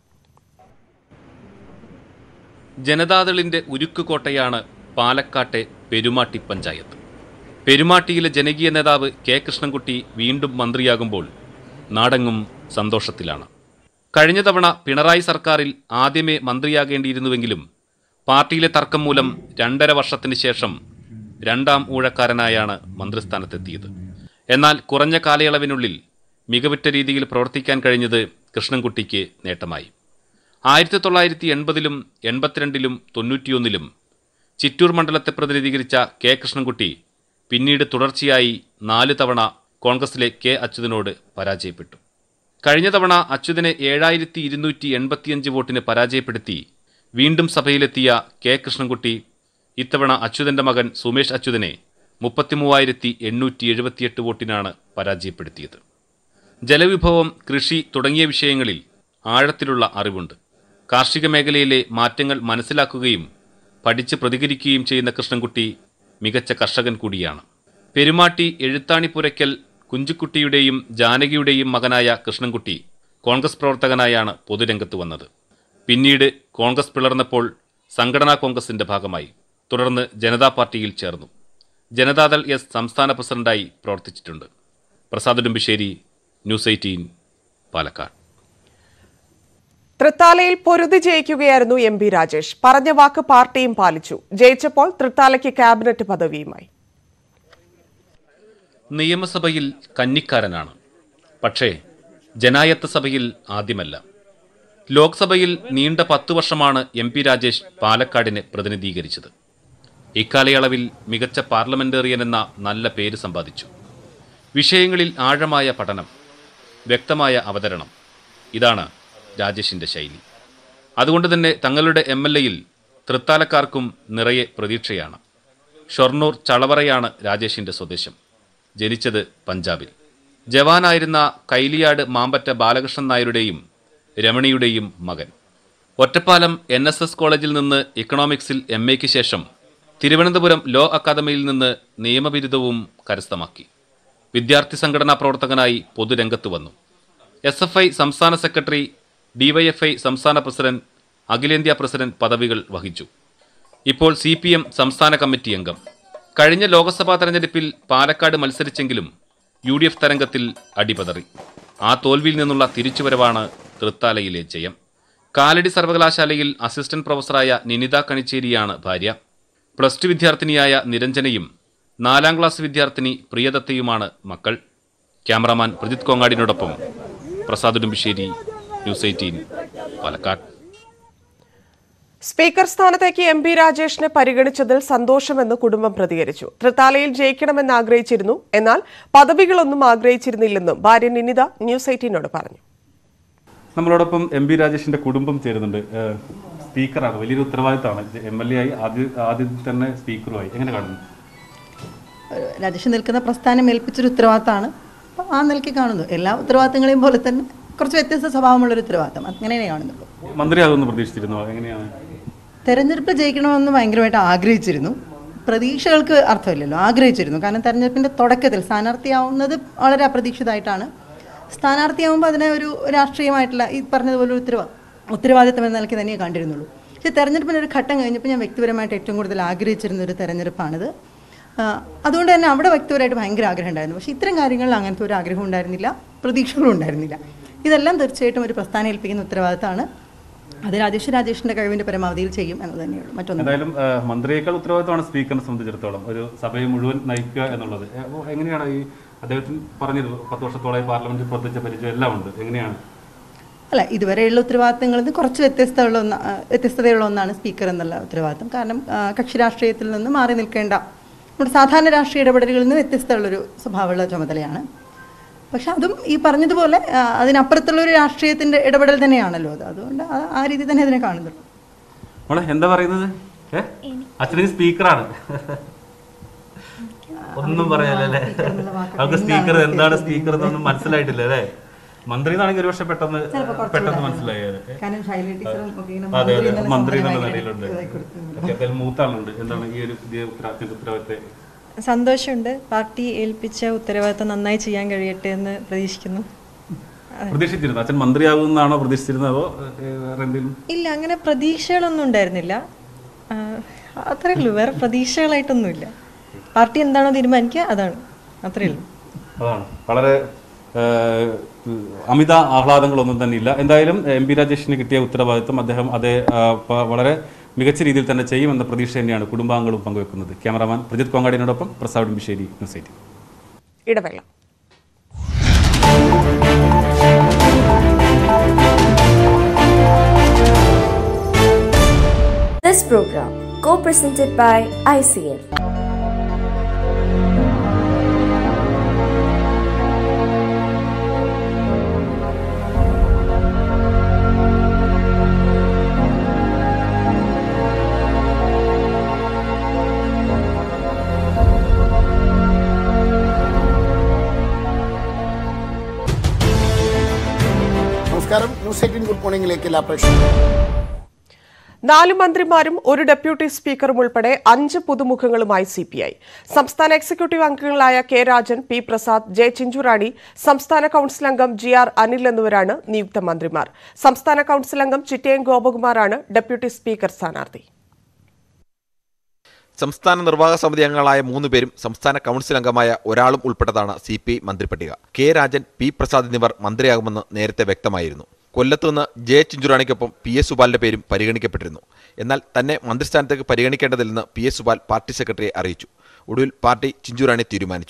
ജനതാദളിന്റെ ഉരുക്കുകോട്ടയാണ് പാലക്കാട്ടെ പെരുമാട്ടി പഞ്ചായത്ത് പെരുമാട്ടിയിലെ ജനകീയ നേതാവ് കെ കൃഷ്ണൻകുട്ടി വീണ്ടും മന്ത്രിയാകുമ്പോൾ നാടെങ്ങും സന്തോഷത്തിലാണ് കഴിഞ്ഞ തവണ പിണറായി സർക്കാരിൽ ആദ്യമേ മന്ത്രിയാകേണ്ടിയിരുന്നുവെങ്കിലും പാർട്ടിയിലെ തർക്കം മൂലം രണ്ടര വർഷത്തിന് ശേഷം രണ്ടാം ഊഴക്കാരനായാണ് മന്ത്രിസ്ഥാനത്തെത്തിയത് എന്നാൽ കുറഞ്ഞ കാലയളവിനുള്ളിൽ മികവുറ്റ രീതിയിൽ പ്രവർത്തിക്കാൻ കഴിഞ്ഞത് കൃഷ്ണൻകുട്ടിക്ക് നേട്ടമായി ആയിരത്തി തൊള്ളായിരത്തി എൺപതിലും എൺപത്തിരണ്ടിലും തൊണ്ണൂറ്റിയൊന്നിലും ചിറ്റൂർ മണ്ഡലത്തെ പ്രതിനിധീകരിച്ച കെ കൃഷ്ണൻകുട്ടി പിന്നീട് തുടർച്ചയായി നാല് തവണ കോൺഗ്രസിലെ കെ അച്യുതനോട് പരാജയപ്പെട്ടു കഴിഞ്ഞ തവണ അച്യുതനെ ഏഴായിരത്തി ഇരുന്നൂറ്റി എൺപത്തിയഞ്ച് വോട്ടിന് പരാജയപ്പെടുത്തി വീണ്ടും സഭയിലെത്തിയ കെ കൃഷ്ണൻകുട്ടി ഇത്തവണ അച്യുതന്റെ മകൻ സുമേഷ് അച്യുതനെ മുപ്പത്തിമൂവായിരത്തി എണ്ണൂറ്റി എഴുപത്തിയെട്ട് വോട്ടിനാണ് പരാജയപ്പെടുത്തിയത് ജലവിഭവം കൃഷി തുടങ്ങിയ വിഷയങ്ങളിൽ ആഴത്തിലുള്ള അറിവുണ്ട് കാർഷിക മേഖലയിലെ മാറ്റങ്ങൾ മനസ്സിലാക്കുകയും പഠിച്ച് പ്രതികരിക്കുകയും ചെയ്യുന്ന കൃഷ്ണൻകുട്ടി മികച്ച കർഷകൻ കൂടിയാണ് പെരുമാട്ടി എഴുത്താണിപ്പുരയ്ക്കൽ കുഞ്ചുക്കുട്ടിയുടെയും ജാനകിയുടെയും മകനായ കൃഷ്ണൻകുട്ടി കോൺഗ്രസ് പ്രവർത്തകനായാണ് പൊതുരംഗത്ത് വന്നത് പിന്നീട് കോൺഗ്രസ് പിളർന്നപ്പോൾ സംഘടനാ കോൺഗ്രസിന്റെ ഭാഗമായി തുടർന്ന് ജനതാ പാർട്ടിയിൽ ചേർന്നു ജനതാദൾ എസ് സംസ്ഥാന പ്രസിഡന്റായി പ്രവർത്തിച്ചിട്ടുണ്ട് പ്രസാദ് ഉടുമ്പിശ്ശേരി ന്യൂസ് എയ്റ്റീൻ പാലക്കാട് തൃത്താലയിൽ പൊരുതി ജയിക്കുകയായിരുന്നു എം പി രാജേഷ് പറഞ്ഞ വാക്ക് പാർട്ടിയും പാലിച്ചു ജയിച്ചപ്പോൾ തൃത്താലയ്ക്ക് ക്യാബിനറ്റ് പദവിയുമായി നിയമസഭയിൽ കന്നിക്കാരനാണ് പക്ഷേ ജനായത്ത സഭയിൽ ആദ്യമല്ല ലോക്സഭയിൽ നീണ്ട പത്തു വർഷമാണ് എം പി രാജേഷ് പാലക്കാടിനെ പ്രതിനിധീകരിച്ചത് ഇക്കാലയളവിൽ മികച്ച പാർലമെന്റേറിയൻ എന്ന നല്ല പേര് സമ്പാദിച്ചു വിഷയങ്ങളിൽ ആഴമായ പഠനം വ്യക്തമായ അവതരണം ഇതാണ് രാജേഷിന്റെ ശൈലി അതുകൊണ്ട് തന്നെ തങ്ങളുടെ എം എൽ എയിൽ തൃത്താലക്കാർക്കും നിറയെ പ്രതീക്ഷയാണ് ഷൊർണൂർ ചളവറയാണ് രാജേഷിന്റെ സ്വദേശം ജനിച്ചത് പഞ്ചാബിൽ ജവാനായിരുന്ന കൈലിയാട് മാമ്പറ്റ ബാലകൃഷ്ണൻ നായരുടെയും രമണിയുടെയും മകൻ ഒറ്റപ്പാലം എൻ എസ് എസ് കോളേജിൽ നിന്ന് ഇക്കണോമിക്സിൽ എം എക്ക് ശേഷം തിരുവനന്തപുരം ലോ അക്കാദമിയിൽ നിന്ന് നിയമബിരുദവും കരസ്ഥമാക്കി വിദ്യാർത്ഥി സംഘടനാ പ്രവർത്തകനായി പൊതുരംഗത്ത് വന്നു എസ് എഫ് ഐ സംസ്ഥാന സെക്രട്ടറി ഡിവൈഎഫ്ഐ സംസ്ഥാന പ്രസിഡന്റ് അഖിലേന്ത്യാ പ്രസിഡന്റ് പദവികൾ വഹിച്ചു ഇപ്പോൾ സി പി എം സംസ്ഥാന കമ്മിറ്റി അംഗം കഴിഞ്ഞ ലോക്സഭാ തെരഞ്ഞെടുപ്പിൽ പാലക്കാട് മത്സരിച്ചെങ്കിലും യു ഡി എഫ് തരംഗത്തിൽ അടിപതറി ആ തോൽവിയിൽ നിന്നുള്ള തിരിച്ചുവരവാണ് തൃത്താലയിലെ ജയം കാലടി സർവകലാശാലയിൽ അസിസ്റ്റന്റ് പ്രൊഫസറായ നിനിത കണിച്ചേരിയാണ് ഭാര്യ പ്ലസ് ടു വിദ്യാർത്ഥിനിയായ നിരഞ്ജനയും നാലാം ക്ലാസ് വിദ്യാർത്ഥിനി പ്രിയദത്തയുമാണ് മക്കൾ ക്യാമറാമാൻ പ്രജിത് കോങ്ങാടിനോടൊപ്പം Prasad Udumbissery news eighteen Palakkad speaker സ്ഥാനത്തേക്ക് എം പി രാജേഷിനെ പരിഗണിച്ചതിൽ സന്തോഷമെന്ന് കുടുംബം പ്രതികരിച്ചു തൃത്താലയിൽ ജയിക്കണമെന്ന് ആഗ്രഹിച്ചിരുന്നു എന്നാൽ പദവികളൊന്നും ആഗ്രഹിച്ചിരുന്നില്ലെന്നും ഭാര്യ നിനിത ന്യൂസ് എയ്റ്റീനോട് പറഞ്ഞു നമ്മളോടൊപ്പം എം പി രാജേഷിന്റെ കുടുംബം ചേരുന്നുണ്ട് ഏഹ് സ്പീക്കറാണ് വലിയൊരു ഉത്തരവാദിത്തമാണ് എം എൽ എ ആയി ആദ്യ ആദ്യം തന്നെ സ്പീക്കറുമായി എങ്ങനെ കാണുന്നു രാജേഷ് നിൽക്കുന്ന പ്രസ്ഥാനം ഏൽപ്പിച്ചൊരു ഉത്തരവാദിത്തമാണ് അപ്പോൾ ആ നിലയ്ക്ക് കാണുന്നു എല്ലാ ഉത്തരവാദിത്തങ്ങളെയും പോലെ തന്നെ കുറച്ച് വ്യത്യസ്ത സ്വഭാവമുള്ളൊരു ഉത്തരവാദിത്തം അങ്ങനെ കാണുന്നുള്ളൂ മന്ത്രിയാകുമെന്ന് പ്രതീക്ഷിച്ചിരുന്നോ എങ്ങനെയാണ് തെരഞ്ഞെടുപ്പ് ജയിക്കണമെന്ന് ഭയങ്കരമായിട്ട് ആഗ്രഹിച്ചിരുന്നു പ്രതീക്ഷകൾക്ക് അർത്ഥമില്ലല്ലോ ആഗ്രഹിച്ചിരുന്നു കാരണം തെരഞ്ഞെടുപ്പിൻ്റെ തുടക്കത്തിൽ സ്ഥാനാർത്ഥിയാവുന്നത് വളരെ അപ്രതീക്ഷിതമായിട്ടാണ് സ്ഥാനാർത്ഥിയാവുമ്പോൾ അതിനെ ഒരു രാഷ്ട്രീയമായിട്ടുള്ള ഈ പറഞ്ഞതുപോലെ ഒരു ഉത്തരവാ ഉത്തരവാദിത്തം എന്ന നിലയ്ക്ക് തന്നെ കണ്ടിരുന്നുള്ളൂ പക്ഷേ തെരഞ്ഞെടുപ്പിൻ്റെ ഒരു ഘട്ടം കഴിഞ്ഞപ്പോൾ ഞാൻ വ്യക്തിപരമായിട്ട് ഏറ്റവും കൂടുതൽ ആഗ്രഹിച്ചിരുന്ന ഒരു തെരഞ്ഞെടുപ്പാണിത് ആ, അതുകൊണ്ട് തന്നെ അവിടെ വ്യക്തിപരമായിട്ട് ഭയങ്കര ആഗ്രഹം ഉണ്ടായിരുന്നു പക്ഷേ ഇത്തരം കാര്യങ്ങളിൽ അങ്ങനത്തെ ഒരു ആഗ്രഹം ഉണ്ടായിരുന്നില്ല പ്രതീക്ഷകളും ഉണ്ടായിരുന്നില്ല ഇതെല്ലാം തീർച്ചയായിട്ടും ഒരു പ്രസ്ഥാനം ഏൽപ്പിക്കുന്ന ഉത്തരവാദിത്തമാണ് അത് രാജേഷ് രാജേഷിൻ്റെ കഴിവിൻ്റെ പരമാവധിയിൽ ചെയ്യും എന്ന് തന്നെയുള്ളൂ മറ്റൊന്നും എന്തായാലും ഏഹ് മന്ത്രിയേക്കാൾ ഉത്തരവാദിത്തമാണ് സ്പീക്കറിനെ സംബന്ധിച്ചിടത്തോളം ഒരു സഭയെ മുഴുവൻ നയിക്കുക എന്നുള്ളത് ഏഹ് അപ്പോൾ എങ്ങനെയാണ് ഈ അദ്ദേഹത്തിന് പറഞ്ഞിരുന്നു പത്ത് വർഷത്തോളമായി പാർലമെന്റിൽ പ്രവർത്തിച്ച പരിചയം എല്ലാം ഉണ്ട് എങ്ങനെയാണ് അല്ല ഇതുവരെയുള്ള ഉത്തരവാദിത്തങ്ങളിൽ നിന്ന് കുറച്ച് വ്യത്യസ്തമുള്ള ഒന്ന് ആ, വ്യത്യസ്തതയുള്ള ഒന്നാണ് സ്പീക്കർ എന്നുള്ള ഉത്തരവാദിത്തം കാരണം ആ, കക്ഷി രാഷ്ട്രീയത്തിൽ നിന്ന് മാറി നിൽക്കേണ്ട നമ്മുടെ സാധാരണ രാഷ്ട്രീയ ഇടപെടലുകളിൽ നിന്ന് വ്യത്യസ്തമുള്ളൊരു സ്വഭാവമുള്ള ചുമതലയാണ് പക്ഷെ അതും ഈ പറഞ്ഞതുപോലെ ആ, അതിനപ്പുറത്തുള്ള ഒരു രാഷ്ട്രീയത്തിൻ്റെ ഇടപെടൽ തന്നെയാണല്ലോ അത് അതുകൊണ്ട് ആ- ആ രീതി തന്നെ അതിനെ കാണുന്നുള്ളൂ മോളെ എന്താ പറയുന്നത് ഏ അച്ഛന് സ്പീക്കറാണ് ഒന്നും പറയാനല്ലേ അവർക്ക് സ്പീക്കർ എന്താണ് സ്പീക്കർ എന്നൊന്നും മനസ്സിലായിട്ടില്ല അല്ലേ മന്ത്രി എന്നാണെങ്കിൽ ഒരുപക്ഷെ പെട്ടെന്ന് പെട്ടെന്ന് മനസ്സിലായത് കാരണം ശൈല ടീച്ചറും ഒക്കെ ഇങ്ങനെ അതെ മന്ത്രി അതെ എന്നുള്ള മന്ത്രി സാധനം എന്നുള്ള ഭയങ്കര നിലയിലുണ്ട് ഇതായി കൊടുത്തിട്ടുണ്ട്. ഓക്കേ, അപ്പോൾ മൂത്ത ആളുണ്ട് എന്താണ് ഈ ഒരു പുതിയ ഉത്തരവാദിത്ത ഉത്തരവാദിത്തെ സന്തോഷമുണ്ട് പാർട്ടി ഏൽപ്പിച്ച ഉത്തരവാദിത്തം നന്നായി ചെയ്യാൻ കഴിയട്ടെ എന്ന് പ്രതീക്ഷിക്കുന്നു പ്രതീക്ഷിച്ചിരുന്നു അച്ഛൻ മന്ത്രിയാകുമെന്നാണോ പ്രതീക്ഷിച്ചിരുന്നത് അതോ ഏഹ്, വേറെ എന്തെങ്കിലും ഇല്ല അങ്ങനെ പ്രതീക്ഷകളൊന്നും ഉണ്ടായിരുന്നില്ല ആ, അത്രേ ഉള്ളൂ വേറെ പ്രതീക്ഷകളായിട്ടൊന്നുമില്ല പാർട്ടി എന്താണോ തീരുമാനിക്കുക അതാണ് അത്രേ ഉള്ളൂ അതാണ് വളരെ ഏഹ്, അമിത ആഹ്ലാദങ്ങളൊന്നും തന്നെ ഇല്ല എന്തായാലും എം പി രാജേഷിന് കിട്ടിയ ഉത്തരവാദിത്വം അദ്ദേഹം അതേ ആ, പ- വളരെ മികച്ച രീതിയിൽ തന്നെ ചെയ്യുമെന്ന പ്രതീക്ഷ തന്നെയാണ് കുടുംബാംഗങ്ങളും പങ്കുവെക്കുന്നത് ക്യാമറാമാൻ പ്രജിത് കോങ്ങാടിനോടൊപ്പം പ്രസാദ് ബിശ്ശേരി ന്യൂസ് എയ്റ്റീൻ ഇടവേള This program, co-presented by ICL. നമസ്കാരം ന്യൂസ് എയ്റ്റീൻ ഗുഡ് മോർണിംഗിലേക്ക് എല്ലാ പ്രേക്ഷകർക്കും നാല് മന്ത്രിമാരും ഒരു ഡെപ്യൂട്ടി സ്പീക്കറും ഉൾപ്പെടെ അഞ്ച് പുതുമുഖങ്ങളുമായി സി പി ഐ സംസ്ഥാന എക്സിക്യൂട്ടീവ് അംഗങ്ങളായ K Rajan P Prasad J Chinchurani സംസ്ഥാന കൌൺസിൽ അംഗം ജി ആർ അനിൽ എന്നിവരാണ് നിയുക്ത മന്ത്രിമാർ സംസ്ഥാന കൌൺസിൽ അംഗം ചിറ്റയം ഗോപകുമാറാണ് ഡെപ്യൂട്ടി സ്പീക്കർ സ്ഥാനാർത്ഥി സംസ്ഥാന നിർവാഹക സമിതി അംഗങ്ങളായ മൂന്ന് പേരും സംസ്ഥാന കൗൺസിൽ അംഗമായ ഒരാളും ഉൾപ്പെട്ടതാണ് സി പി ഐ മന്ത്രിപ്പട്ടിക കെ രാജൻ പി പ്രസാദ് എന്നിവർ മന്ത്രിയാകുമെന്ന് നേരത്തെ വ്യക്തമായിരുന്നു കൊല്ലത്ത് നിന്ന് ജെ ചിഞ്ചുറാണിക്കൊപ്പം പി എസ് സുബാലിന്റെ പേരും പരിഗണിക്കപ്പെട്ടിരുന്നു എന്നാൽ തന്നെ മന്ത്രിസ്ഥാനത്തേക്ക് പരിഗണിക്കേണ്ടതില്ലെന്ന് പി എസ് സുബാൽ പാർട്ടി സെക്രട്ടറിയെ അറിയിച്ചു ഒടുവിൽ പാർട്ടി ചിഞ്ചുറാണി തീരുമാനിച്ചു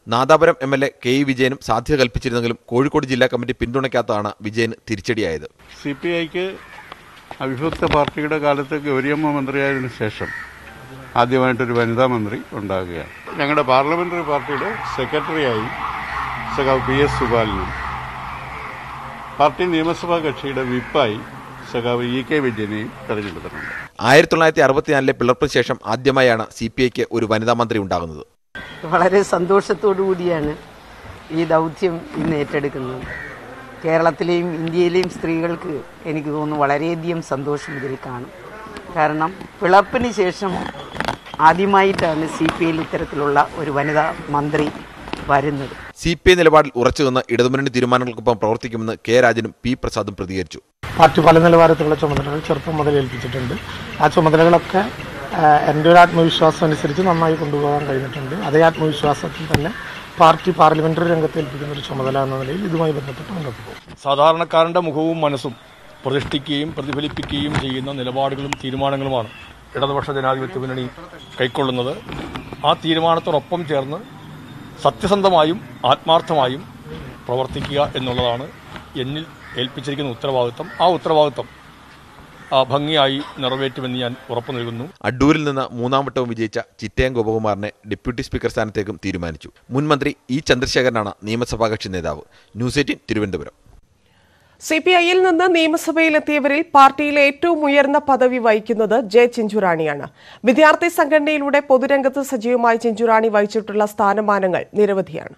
Nadapuram M L A K E വിജയനും സാധ്യത കൽപ്പിച്ചിരുന്നെങ്കിലും കോഴിക്കോട് ജില്ലാ കമ്മിറ്റി പിന്തുണയ്ക്കാത്തതാണ് വിജയന് തിരിച്ചടിയായത് സി പി ഐക്ക് അവിഭക്ത പാർട്ടിയുടെ കാലത്ത് ഗൗരിയമ്മ മന്ത്രിയായതിനു ശേഷം ആദ്യമായിട്ടൊരു വനിതാ മന്ത്രി ഉണ്ടാകുകയാണ് ഞങ്ങളുടെ പാർലമെന്ററി പാർട്ടിയുടെ സെക്രട്ടറിയായി സഖാവ് പി എസ് സുബാലിനും പാർട്ടി നിയമസഭാ കക്ഷിയുടെ വിപ്പായി സഖാവ് ഇ കെ വിജയനെയും തെരഞ്ഞെടുത്തിട്ടുണ്ട് ആയിരത്തി തൊള്ളായിരത്തി അറുപത്തിനാലിലെ പിളർപ്പിന് ശേഷം ആദ്യമായാണ് സി പി ഐക്ക് ഒരു വനിതാ മന്ത്രി ഉണ്ടാകുന്നത് വളരെ സന്തോഷത്തോടു കൂടിയാണ് ഈ ദൗത്യം ഇന്ന് ഏറ്റെടുക്കുന്നത് കേരളത്തിലെയും ഇന്ത്യയിലെയും സ്ത്രീകൾക്ക് എനിക്ക് തോന്നുന്നു വളരെയധികം സന്തോഷം ഇതിൽ കാണും കാരണം പിളർപ്പിന് ശേഷം ആദ്യമായിട്ടാണ് സി പി ഐയിൽ ഇത്തരത്തിലുള്ള ഒരു വനിതാ മന്ത്രി വരുന്നത് സി പി ഐ നിലപാടിൽ ഉറച്ചുനിന്ന് ഇടതുമുന്നണി തീരുമാനങ്ങൾക്കൊപ്പം പ്രവർത്തിക്കുമെന്ന് കെ രാജനും പി പ്രസാദും പ്രതികരിച്ചു പാർട്ടി പല നിലവാരത്തിലുള്ള ചുമതലകൾ ചെറുപ്പം മുതൽ ഏൽപ്പിച്ചിട്ടുണ്ട് ആ ചുമതലകളൊക്കെ ആ, എൻ്റെ ഒരു ആത്മവിശ്വാസം അനുസരിച്ച് നന്നായി കൊണ്ടുപോകാൻ കഴിഞ്ഞിട്ടുണ്ട് അതേ ആത്മവിശ്വാസത്തിൽ തന്നെ പാർട്ടി പാർലമെന്ററി രംഗത്ത് ഏൽപ്പിക്കുന്ന ഒരു ചുമതല എന്ന നിലയിൽ ഇതുമായി ബന്ധപ്പെട്ട് മുന്നോട്ട് പോകും സാധാരണക്കാരന്റെ മുഖവും മനസ്സും പ്രതിഷ്ഠിക്കുകയും പ്രതിഫലിപ്പിക്കുകയും ചെയ്യുന്ന നിലപാടുകളും തീരുമാനങ്ങളുമാണ് ഇടതുപക്ഷ ജനാധിപത്യ മുന്നണി കൈക്കൊള്ളുന്നത് ആ തീരുമാനത്തോടൊപ്പം ചേർന്ന് സത്യസന്ധമായും ആത്മാർത്ഥമായും പ്രവർത്തിക്കുക എന്നുള്ളതാണ് എന്നിൽ ഏൽപ്പിച്ചിരിക്കുന്ന ഉത്തരവാദിത്വം ആ ഉത്തരവാദിത്വം ആ, ഭംഗിയായി നിറവേറ്റുമെന്ന് ഞാൻ ഉറപ്പു നൽകുന്നു അഡ്ഡൂരിൽ നിന്ന് മൂന്നാം വട്ടവും വിജയിച്ച ചിറ്റയം ഗോപകുമാറിനെ ഡെപ്യൂട്ടി സ്പീക്കർ സ്ഥാനത്തേക്കും തീരുമാനിച്ചു മുൻ മന്ത്രി ഇ ചന്ദ്രശേഖരനാണ് നിയമസഭാ കക്ഷി നേതാവ് news eighteen Thiruvananthapuram C P ഐയിൽ നിന്ന് നിയമസഭയിലെത്തിയവരിൽ പാർട്ടിയിലെ ഏറ്റവും ഉയർന്ന പദവി വഹിക്കുന്നത് ജെ ചിഞ്ചുറാണിയാണ് വിദ്യാർത്ഥി സംഘടനയിലൂടെ പൊതുരംഗത്ത് സജീവമായി ചിഞ്ചുറാണി വഹിച്ചിട്ടുള്ള സ്ഥാനമാനങ്ങൾ നിരവധിയാണ്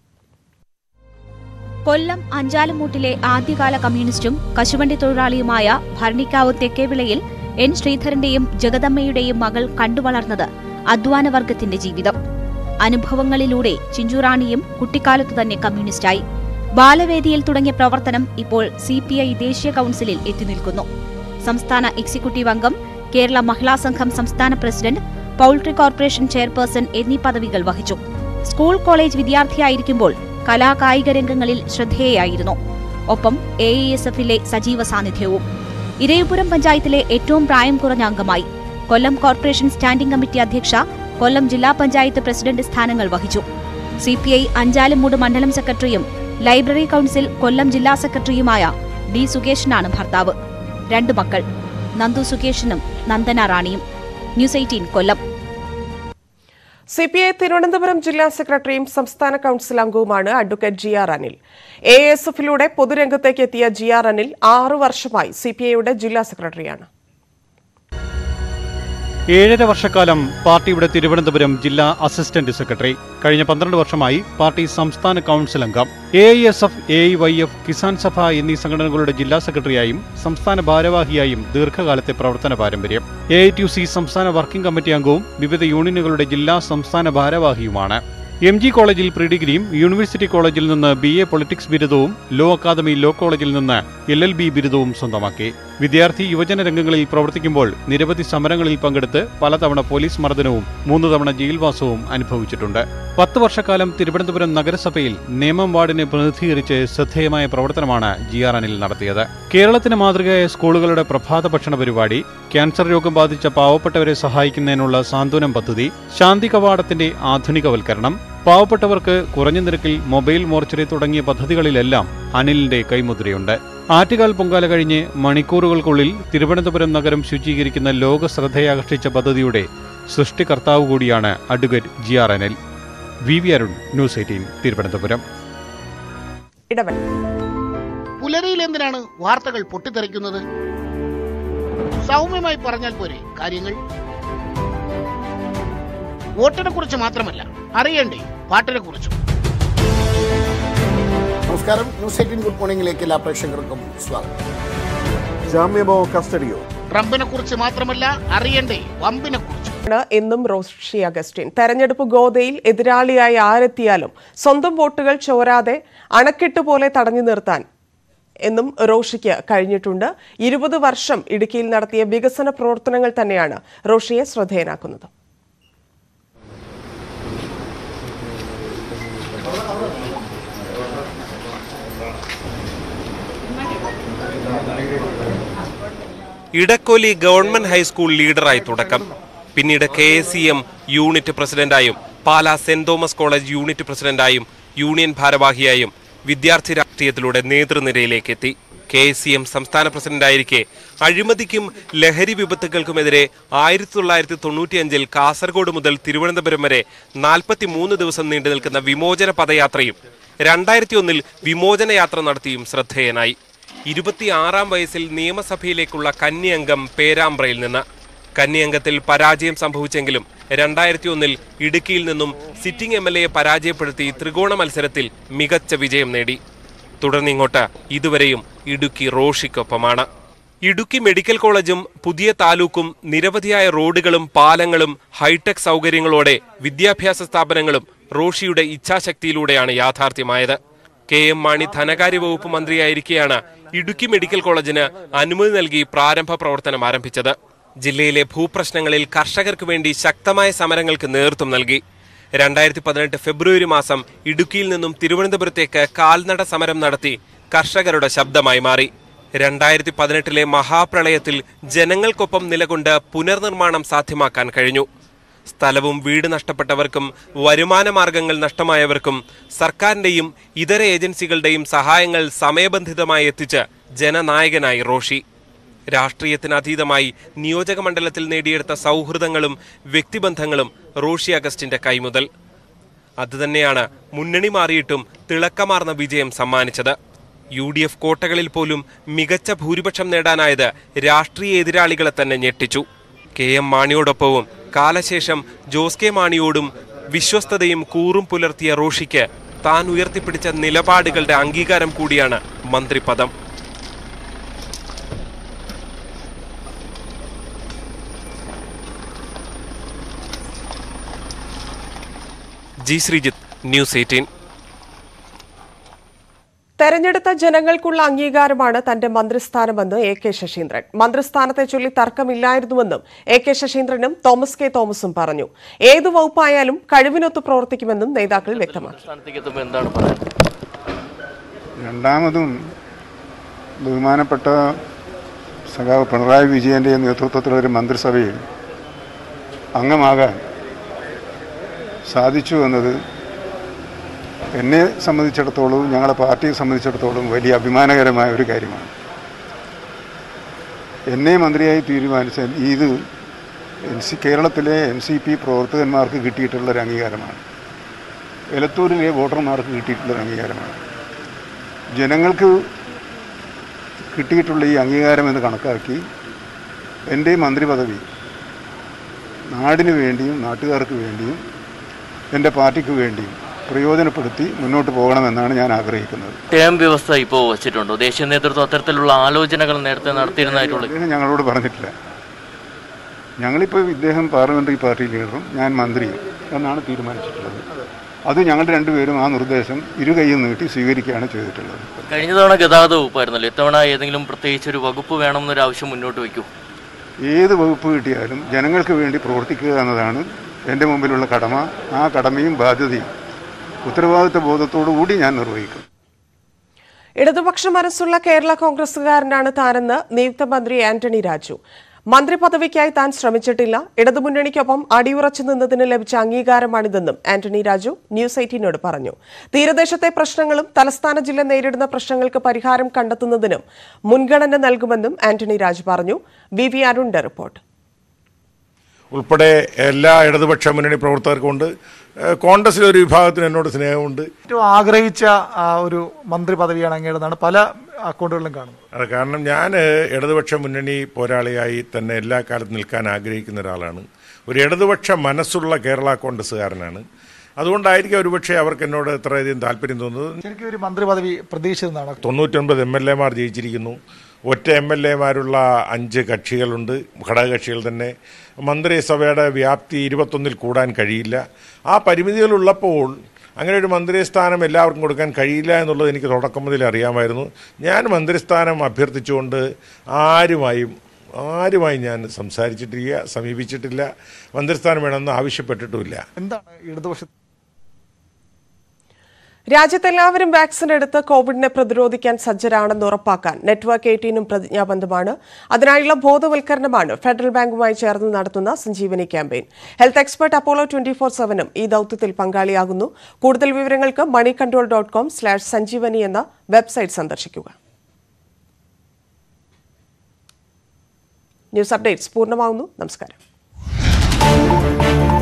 കൊല്ലം അഞ്ചാലുമൂട്ടിലെ ആദ്യകാല കമ്മ്യൂണിസ്റ്റും കശുവണ്ടി തൊഴിലാളിയുമായ ഭരണിക്കാവ് തെക്കേവിളയിൽ എൻ ശ്രീധരന്റെയും ജഗദമ്മയുടെയും മകൾ കണ്ടുവളർന്നത് അധ്വാനവർഗത്തിന്റെ ജീവിതം അനുഭവങ്ങളിലൂടെ ചിഞ്ചുറാണിയും കുട്ടിക്കാലത്തു തന്നെ കമ്മ്യൂണിസ്റ്റായി ബാലവേദിയിൽ തുടങ്ങിയ പ്രവർത്തനം ഇപ്പോൾ സി പി ഐ ദേശീയ കൌൺസിലിൽ എത്തിനിൽക്കുന്നു സംസ്ഥാന എക്സിക്യൂട്ടീവ് അംഗം കേരള മഹിളാ സംഘം സംസ്ഥാന പ്രസിഡന്റ് പൌൾട്രി കോർപ്പറേഷൻ ചെയർപേഴ്സൺ എന്നീ പദവികൾ വഹിച്ചു സ്കൂൾ കോളേജ് വിദ്യാർത്ഥിയായിരിക്കുമ്പോൾ കലാകായിക രംഗങ്ങളിൽ ശ്രദ്ധേയായിരുന്നു ഒപ്പം എ എസ് എഫിലെ സജീവ സാന്നിധ്യവും ഇരയപുരം പഞ്ചായത്തിലെ ഏറ്റവും പ്രായം കുറഞ്ഞ അംഗമായി കൊല്ലം കോർപ്പറേഷൻ സ്റ്റാൻഡിംഗ് കമ്മിറ്റി അധ്യക്ഷ കൊല്ലം ജില്ലാ പഞ്ചായത്ത് പ്രസിഡന്റ് സ്ഥാനങ്ങൾ വഹിച്ചു സി പി ഐ അഞ്ചാലുമൂട് മണ്ഡലം സെക്രട്ടറിയും ലൈബ്രറി കൌൺസിൽ കൊല്ലം ജില്ലാ സെക്രട്ടറിയുമായ ഡി സുകേഷിനാണ് ഭർത്താവ് രണ്ട് മക്കൾ നന്ദു സുകേഷിനും നന്ദന റാണിയും news eighteen Kollam C P I Thiruvananthapuram ജില്ലാ സെക്രട്ടറിയും സംസ്ഥാന കൌൺസിൽ അംഗവുമാണ് advocate G R Anil A S എഫിലൂടെ പൊതുരംഗത്തേക്ക് എത്തിയ ജി ആർ അനിൽ ആറു വർഷമായി സി പി ഐയുടെ ജില്ലാ സെക്രട്ടറിയാണ് ഏഴര വർഷക്കാലം പാർട്ടിയുടെ തിരുവനന്തപുരം ജില്ലാ അസിസ്റ്റന്റ് സെക്രട്ടറി കഴിഞ്ഞ പന്ത്രണ്ട് വർഷമായി പാർട്ടി സംസ്ഥാന കൌൺസിൽ അംഗം A I S F A I Y F Kisan Sabha എന്നീ സംഘടനകളുടെ ജില്ലാ സെക്രട്ടറിയായും സംസ്ഥാന ഭാരവാഹിയായും ദീർഘകാലത്തെ പ്രവർത്തന പാരമ്പര്യം എ ഐ ടി സി സംസ്ഥാന വർക്കിംഗ് കമ്മിറ്റി അംഗവും വിവിധ യൂണിയനുകളുടെ ജില്ലാ സംസ്ഥാന ഭാരവാഹിയുമാണ് എം ജി കോളേജിൽ പ്രീ ഡിഗ്രിയും യൂണിവേഴ്സിറ്റി കോളേജിൽ നിന്ന് ബി എ പൊളിറ്റിക്സ് ബിരുദവും ലോ അക്കാദമി ലോ കോളേജിൽ നിന്ന് എൽ എൽ ബി ബിരുദവും സ്വന്തമാക്കി വിദ്യാർത്ഥി യുവജന രംഗങ്ങളിൽ പ്രവർത്തിക്കുമ്പോൾ നിരവധി സമരങ്ങളിൽ പങ്കെടുത്ത് പലതവണ പോലീസ് മർദ്ദനവും മൂന്ന് തവണ ജയിൽവാസവും അനുഭവിച്ചിട്ടുണ്ട് പത്ത് വർഷക്കാലം തിരുവനന്തപുരം നഗരസഭയിൽ നേമം വാർഡിനെ പ്രതിനിധീകരിച്ച് ശ്രദ്ധേയമായ പ്രവർത്തനമാണ് ജി ആർ അനിൽ നടത്തിയത് കേരളത്തിന് മാതൃകയായ സ്കൂളുകളുടെ പ്രഭാത ഭക്ഷണ പരിപാടി ക്യാൻസർ രോഗം ബാധിച്ച പാവപ്പെട്ടവരെ സഹായിക്കുന്നതിനുള്ള സാന്ത്വനം പദ്ധതി ശാന്തി കവാടത്തിന്റെ ആധുനികവൽക്കരണം പാവപ്പെട്ടവർക്ക് കുറഞ്ഞ നിരക്കിൽ മൊബൈൽ മോർച്ചറി തുടങ്ങിയ പദ്ധതികളിലെല്ലാം അനിലിന്റെ കൈമുദ്രയുണ്ട് ആറ്റുകാൽ പൊങ്കാല കഴിഞ്ഞ് മണിക്കൂറുകൾക്കുള്ളിൽ തിരുവനന്തപുരം നഗരം ശുചീകരിക്കുന്ന ലോക ശ്രദ്ധയാകർഷിച്ച പദ്ധതിയുടെ സൃഷ്ടികർത്താവ് കൂടിയാണ് advocate G R Anil V V Arun news eighteen Thiruvananthapuram ഇടവൻ പുലരിയിൽ എന്തിനാണ് വാർത്തകൾ പൊട്ടിത്തെറിക്കുന്നത് സൗമ്യമായി പറഞ്ഞാൽ പോരെ കാര്യങ്ങൾ വോട്ടിനെ കുറിച്ച് മാത്രമല്ല അറിയണ്ടേ പാട്ടിനെ കുറിച്ചും നമസ്കാരം ന്യൂസ് എയ്റ്റീൻ ഗുഡ് മോർണിംഗിലേക്ക് എല്ലാ പ്രേക്ഷകർക്കും സ്വാഗതം ജാമ്യമോ കസ്റ്റഡിയോ ട്രംപിനെ കുറിച്ച് മാത്രമല്ല അറിയണ്ടേ വമ്പിനെ കുറിച്ച് ആണ് എന്നും റോഷി അഗസ്റ്റിൻ തെരഞ്ഞെടുപ്പ് ഗോതയിൽ എതിരാളിയായി ആരെത്തിയാലും സ്വന്തം വോട്ടുകൾ ചോരാതെ അണക്കെട്ട് പോലെ തടഞ്ഞു നിർത്താൻ എന്നും റോഷിക്ക് കഴിഞ്ഞിട്ടുണ്ട് ഇരുപത് വർഷം ഇടുക്കിയിൽ നടത്തിയ വികസന പ്രവർത്തനങ്ങൾ തന്നെയാണ് റോഷിയെ ശ്രദ്ധേയനാക്കുന്നത് ഇടക്കൊലി ഗവൺമെന്റ് ഹൈസ്കൂൾ ലീഡറായി തുടക്കം പിന്നീട് K S C M unit പ്രസിഡന്റായും Pala saint Thomas college unit പ്രസിഡന്റായും യൂണിയൻ ഭാരവാഹിയായും വിദ്യാർത്ഥി രാഷ്ട്രീയത്തിലൂടെ നേതൃനിരയിലേക്ക് എത്തി കെ എസ് സി എം സംസ്ഥാന പ്രസിഡന്റായിരിക്കെ അഴിമതിക്കും ലഹരി വിപത്തുകൾക്കുമെതിരെ ആയിരത്തി തൊള്ളായിരത്തി തൊണ്ണൂറ്റിയഞ്ചിൽ കാസർഗോഡ് മുതൽ തിരുവനന്തപുരം വരെ നാൽപ്പത്തി മൂന്ന് ദിവസം നീണ്ടു നിൽക്കുന്ന വിമോചന പദയാത്രയും രണ്ടായിരത്തി ഒന്നിൽ വിമോചന യാത്ര നടത്തിയും ശ്രദ്ധേയനായി ഇരുപത്തിയാറാം വയസ്സിൽ നിയമസഭയിലേക്കുള്ള കന്യംഗം പേരാമ്പ്രയിൽ നിന്ന് കന്യംഗത്തിൽ പരാജയം സംഭവിച്ചെങ്കിലും രണ്ടായിരത്തി ഒന്നിൽ ഇടുക്കിയിൽ നിന്നും സിറ്റിംഗ് എം എൽ എയെ പരാജയപ്പെടുത്തി ത്രികോണ മത്സരത്തിൽ മികച്ച വിജയം നേടി തുടർന്നിങ്ങോട്ട് ഇതുവരെയും ഇടുക്കി റോഷിക്കൊപ്പമാണ് ഇടുക്കി മെഡിക്കൽ കോളേജും പുതിയ താലൂക്കും നിരവധിയായ റോഡുകളും പാലങ്ങളും ഹൈടെക് സൗകര്യങ്ങളോടെ വിദ്യാഭ്യാസ സ്ഥാപനങ്ങളും റോഷിയുടെ ഇച്ഛാശക്തിയിലൂടെയാണ് യാഥാർത്ഥ്യമായത് കെ എം മാണി ധനകാര്യ വകുപ്പ് മന്ത്രിയായിരിക്കെയാണ് ഇടുക്കി മെഡിക്കൽ കോളേജിന് അനുമതി നൽകി പ്രാരംഭ പ്രവർത്തനം ആരംഭിച്ചത് ജില്ലയിലെ ഭൂപ്രശ്നങ്ങളിൽ കർഷകർക്ക് വേണ്ടി ശക്തമായ സമരങ്ങൾക്ക് നേതൃത്വം നൽകി രണ്ടായിരത്തി പതിനെട്ട് ഫെബ്രുവരി മാസം ഇടുക്കിയിൽ നിന്നും തിരുവനന്തപുരത്തേക്ക് കാൽനട സമരം നടത്തി കർഷകരുടെ ശബ്ദമായി മാറി രണ്ടായിരത്തി പതിനെട്ടിലെ മഹാപ്രളയത്തിൽ ജനങ്ങൾക്കൊപ്പം നിലകൊണ്ട് പുനർനിർമ്മാണം സാധ്യമാക്കാൻ കഴിഞ്ഞു സ്ഥലവും വീട് നഷ്ടപ്പെട്ടവർക്കും വരുമാന മാർഗങ്ങൾ നഷ്ടമായവർക്കും സർക്കാരിന്റെയും ഇതര ഏജൻസികളുടെയും സഹായങ്ങൾ സമയബന്ധിതമായി എത്തിച്ച് ജനനായകനായി റോഷി രാഷ്ട്രീയത്തിനതീതമായി നിയോജക മണ്ഡലത്തിൽ നേടിയെടുത്ത സൗഹൃദങ്ങളും വ്യക്തിബന്ധങ്ങളും റോഷി അഗസ്റ്റിന്റെ കൈമുതൽ അതുതന്നെയാണ് മുന്നണി മാറിയിട്ടും തിളക്കമാർന്ന വിജയം സമ്മാനിച്ചത് യു ഡി എഫ് കോട്ടകളിൽ പോലും മികച്ച ഭൂരിപക്ഷം നേടാനായത് രാഷ്ട്രീയ എതിരാളികളെ തന്നെ ഞെട്ടിച്ചു കെ എം മാണിയോടൊപ്പവും കാലശേഷം ജോസ് കെ മാണിയോടും വിശ്വസ്തതയും കൂറും പുലർത്തിയ റോഷിക്ക് താൻ ഉയർത്തിപ്പിടിച്ച നിലപാടുകളുടെ അംഗീകാരം കൂടിയാണ് മന്ത്രിപദം ജി ശ്രീജിത്ത് ന്യൂസ് എയ്റ്റീൻ തെരഞ്ഞെടുത്ത ജനങ്ങൾക്കുള്ള അംഗീകാരമാണ് തന്റെ മന്ത്രിസ്ഥാനമെന്ന് എ കെ ശശീന്ദ്രൻ മന്ത്രിസ്ഥാനത്തെ ചൊല്ലി തർക്കമില്ലായിരുന്നുവെന്നും എ കെ ശശീന്ദ്രനും തോമസ് കെ തോമസും പറഞ്ഞു ഏതു വകുപ്പായാലും കഴിവിനൊത്ത് പ്രവർത്തിക്കുമെന്നും നേതാക്കൾ വ്യക്തമാക്കി എന്താണ് പറയുന്നത് രണ്ടാമതും ബഹുമാനപ്പെട്ട സഖാവ് പിണറായി വിജയൻ്റെ നേതൃത്വത്തിലുള്ള ഒരു മന്ത്രിസഭയിൽ അംഗമാകാൻ സാധിച്ചു എന്നത് എന്നെ സംബന്ധിച്ചിടത്തോളം ഞങ്ങളുടെ പാർട്ടിയെ സംബന്ധിച്ചിടത്തോളം വലിയ അഭിമാനകരമായ ഒരു കാര്യമാണ് എന്നെ മന്ത്രിയായി തീരുമാനിച്ച ഇത് എൻ സി കേരളത്തിലെ എൻ സി പി പ്രവർത്തകന്മാർക്ക് കിട്ടിയിട്ടുള്ള ഒരു അംഗീകാരമാണ് എലത്തൂരിലെ വോട്ടർമാർക്ക് കിട്ടിയിട്ടുള്ള ഒരു അംഗീകാരമാണ് ജനങ്ങൾക്ക് കിട്ടിയിട്ടുള്ള ഈ അംഗീകാരം എന്ന് കണക്കാക്കി എൻ്റെ മന്ത്രി പദവി നാടിന് വേണ്ടിയും നാട്ടുകാർക്ക് വേണ്ടിയും എൻ്റെ പാർട്ടിക്ക് വേണ്ടിയും പ്രയോജനപ്പെടുത്തി മുന്നോട്ട് പോകണമെന്നാണ് ഞാൻ ആഗ്രഹിക്കുന്നത് ടേം വ്യവസ്ഥ ഇപ്പോൾ വച്ചിട്ടുണ്ടോ ദേശീയ നേതൃത്വം അത്തരത്തിലുള്ള ആലോചനകൾ നേരത്തെ നടത്തിയിരുന്നതായിട്ടുള്ള അദ്ദേഹം ഞങ്ങളോട് പറഞ്ഞിട്ടില്ല ഞങ്ങളിപ്പോൾ ഇദ്ദേഹം പാർലമെൻ്ററി പാർട്ടി ലീഡറും ഞാൻ മന്ത്രിയും എന്നാണ് തീരുമാനിച്ചിട്ടുള്ളത് അത് ഞങ്ങൾ രണ്ടുപേരും ആ നിർദ്ദേശം ഇരു കൈയും നീട്ടി സ്വീകരിക്കുകയാണ് ചെയ്തിട്ടുള്ളത് കഴിഞ്ഞ തവണ ഗതാഗത വകുപ്പായിരുന്നല്ലോ ഇത്തവണ ഏതെങ്കിലും പ്രത്യേകിച്ച് ഒരു വകുപ്പ് വേണമെന്നൊരു ആവശ്യം മുന്നോട്ട് വയ്ക്കൂ ഏത് വകുപ്പ് കിട്ടിയാലും ജനങ്ങൾക്ക് വേണ്ടി പ്രവർത്തിക്കുക എന്നതാണ് എൻ്റെ മുമ്പിലുള്ള കടമ ആ കടമയും ബാധ്യതയും ഉത്തരവാദിത്വ ബോധത്തോടു കൂടി ഞാൻ നിർവഹിക്കും ഇടതുപക്ഷ മനസ്സുള്ള കേരള കോൺഗ്രസുകാരനാണ് താനെന്ന് നിയുക്ത മന്ത്രി ആന്റണി രാജു മന്ത്രി പദവിക്കായി താൻ ശ്രമിച്ചിട്ടില്ല ഇടതുമുന്നണിക്കൊപ്പം അടിയുറച്ചു നിന്നതിന് ലഭിച്ച അംഗീകാരമാണിതെന്നും ആന്റണി രാജു ന്യൂസ് എയ്റ്റീനോട് പറഞ്ഞു തീരദേശത്തെ പ്രശ്നങ്ങളും തലസ്ഥാന ജില്ല നേരിടുന്ന പ്രശ്നങ്ങൾക്ക് പരിഹാരം കണ്ടെത്തുന്നതിനും മുൻഗണന നൽകുമെന്നും ആന്റണി രാജു പറഞ്ഞു വി വി അരുണിന്റെ റിപ്പോർട്ട് ഉൾപ്പെടെ എല്ലാ ഇടതുപക്ഷ മുന്നണി പ്രവർത്തകർക്കുണ്ട് ഏഹ് കോൺഗ്രസിലെ ഒരു വിഭാഗത്തിന് എന്നോട് സ്നേഹമുണ്ട് ഏറ്റവും ആഗ്രഹിച്ച ആ, ഒരു മന്ത്രി പദവിയാണ് അങ്ങേടെന്നാണ് പല അക്കൗണ്ടുകളിലും കാണുന്നത് അത് കാരണം ഞാൻ ഇടതുപക്ഷ മുന്നണി പോരാളിയായി തന്നെ എല്ലാ കാലത്തും നിൽക്കാൻ ആഗ്രഹിക്കുന്ന ഒരാളാണ് ഒരു ഇടതുപക്ഷ മനസ്സുള്ള കേരള കോൺഗ്രസ്സുകാരനാണ് അതുകൊണ്ടായിരിക്കും ഒരുപക്ഷെ അവർക്ക് എന്നോട് ഇത്രയധികം താല്പര്യം തോന്നുന്നത് ശരിക്കും ഒരു മന്ത്രി പദവി പ്രതീക്ഷിച്ചതാണ് തൊണ്ണൂറ്റൊൻപത് എം എൽ എമാർ ജയിച്ചിരിക്കുന്നു ഒറ്റ എം എൽ എമാരുള്ള അഞ്ച് കക്ഷികളുണ്ട് ഘടകകക്ഷികൾ തന്നെ മന്ത്രിസഭയുടെ വ്യാപ്തി ഇരുപത്തൊന്നിൽ കൂടാൻ കഴിയില്ല ആ പരിമിതികളുള്ളപ്പോൾ അങ്ങനെ ഒരു മന്ത്രിസ്ഥാനം എല്ലാവർക്കും കൊടുക്കാൻ കഴിയില്ല എന്നുള്ളത് എനിക്ക് തുടക്കം മുതൽ അറിയാമായിരുന്നു ഞാൻ മന്ത്രിസ്ഥാനം അഭ്യർത്ഥിച്ചുകൊണ്ട് ആരുമായും ആരുമായും ഞാൻ സംസാരിച്ചിട്ടില്ല സമീപിച്ചിട്ടില്ല മന്ത്രിസ്ഥാനം വേണമെന്ന് ആവശ്യപ്പെട്ടിട്ടുമില്ല എന്താണ് ഇടതുപക്ഷ രാജ്യത്തെല്ലാവരും വാക്സിൻ എടുത്ത് കോവിഡിനെ പ്രതിരോധിക്കാൻ സജ്ജരാണെന്ന് ഉറപ്പാക്കാൻ നെറ്റ്വർക്ക് എയ്റ്റീനും പ്രതിജ്ഞാബദ്ധമാണ് അതിനായുള്ള ബോധവൽക്കരണമാണ് ഫെഡറൽ ബാങ്കുമായി ചേർന്ന് നടത്തുന്ന Sanjeevani campaign health expert Apollo twenty four സെവനും ഈ ദൌത്യത്തിൽ പങ്കാളിയാകുന്നു കൂടുതൽ വിവരങ്ങൾക്ക് money control dot com slash Sanjeevani എന്ന വെബ്സൈറ്റ് സന്ദർശിക്കുക ന്യൂസ് അപ്ഡേറ്റ്സ് പൂർണ്ണമാകുന്നു നമസ്കാരം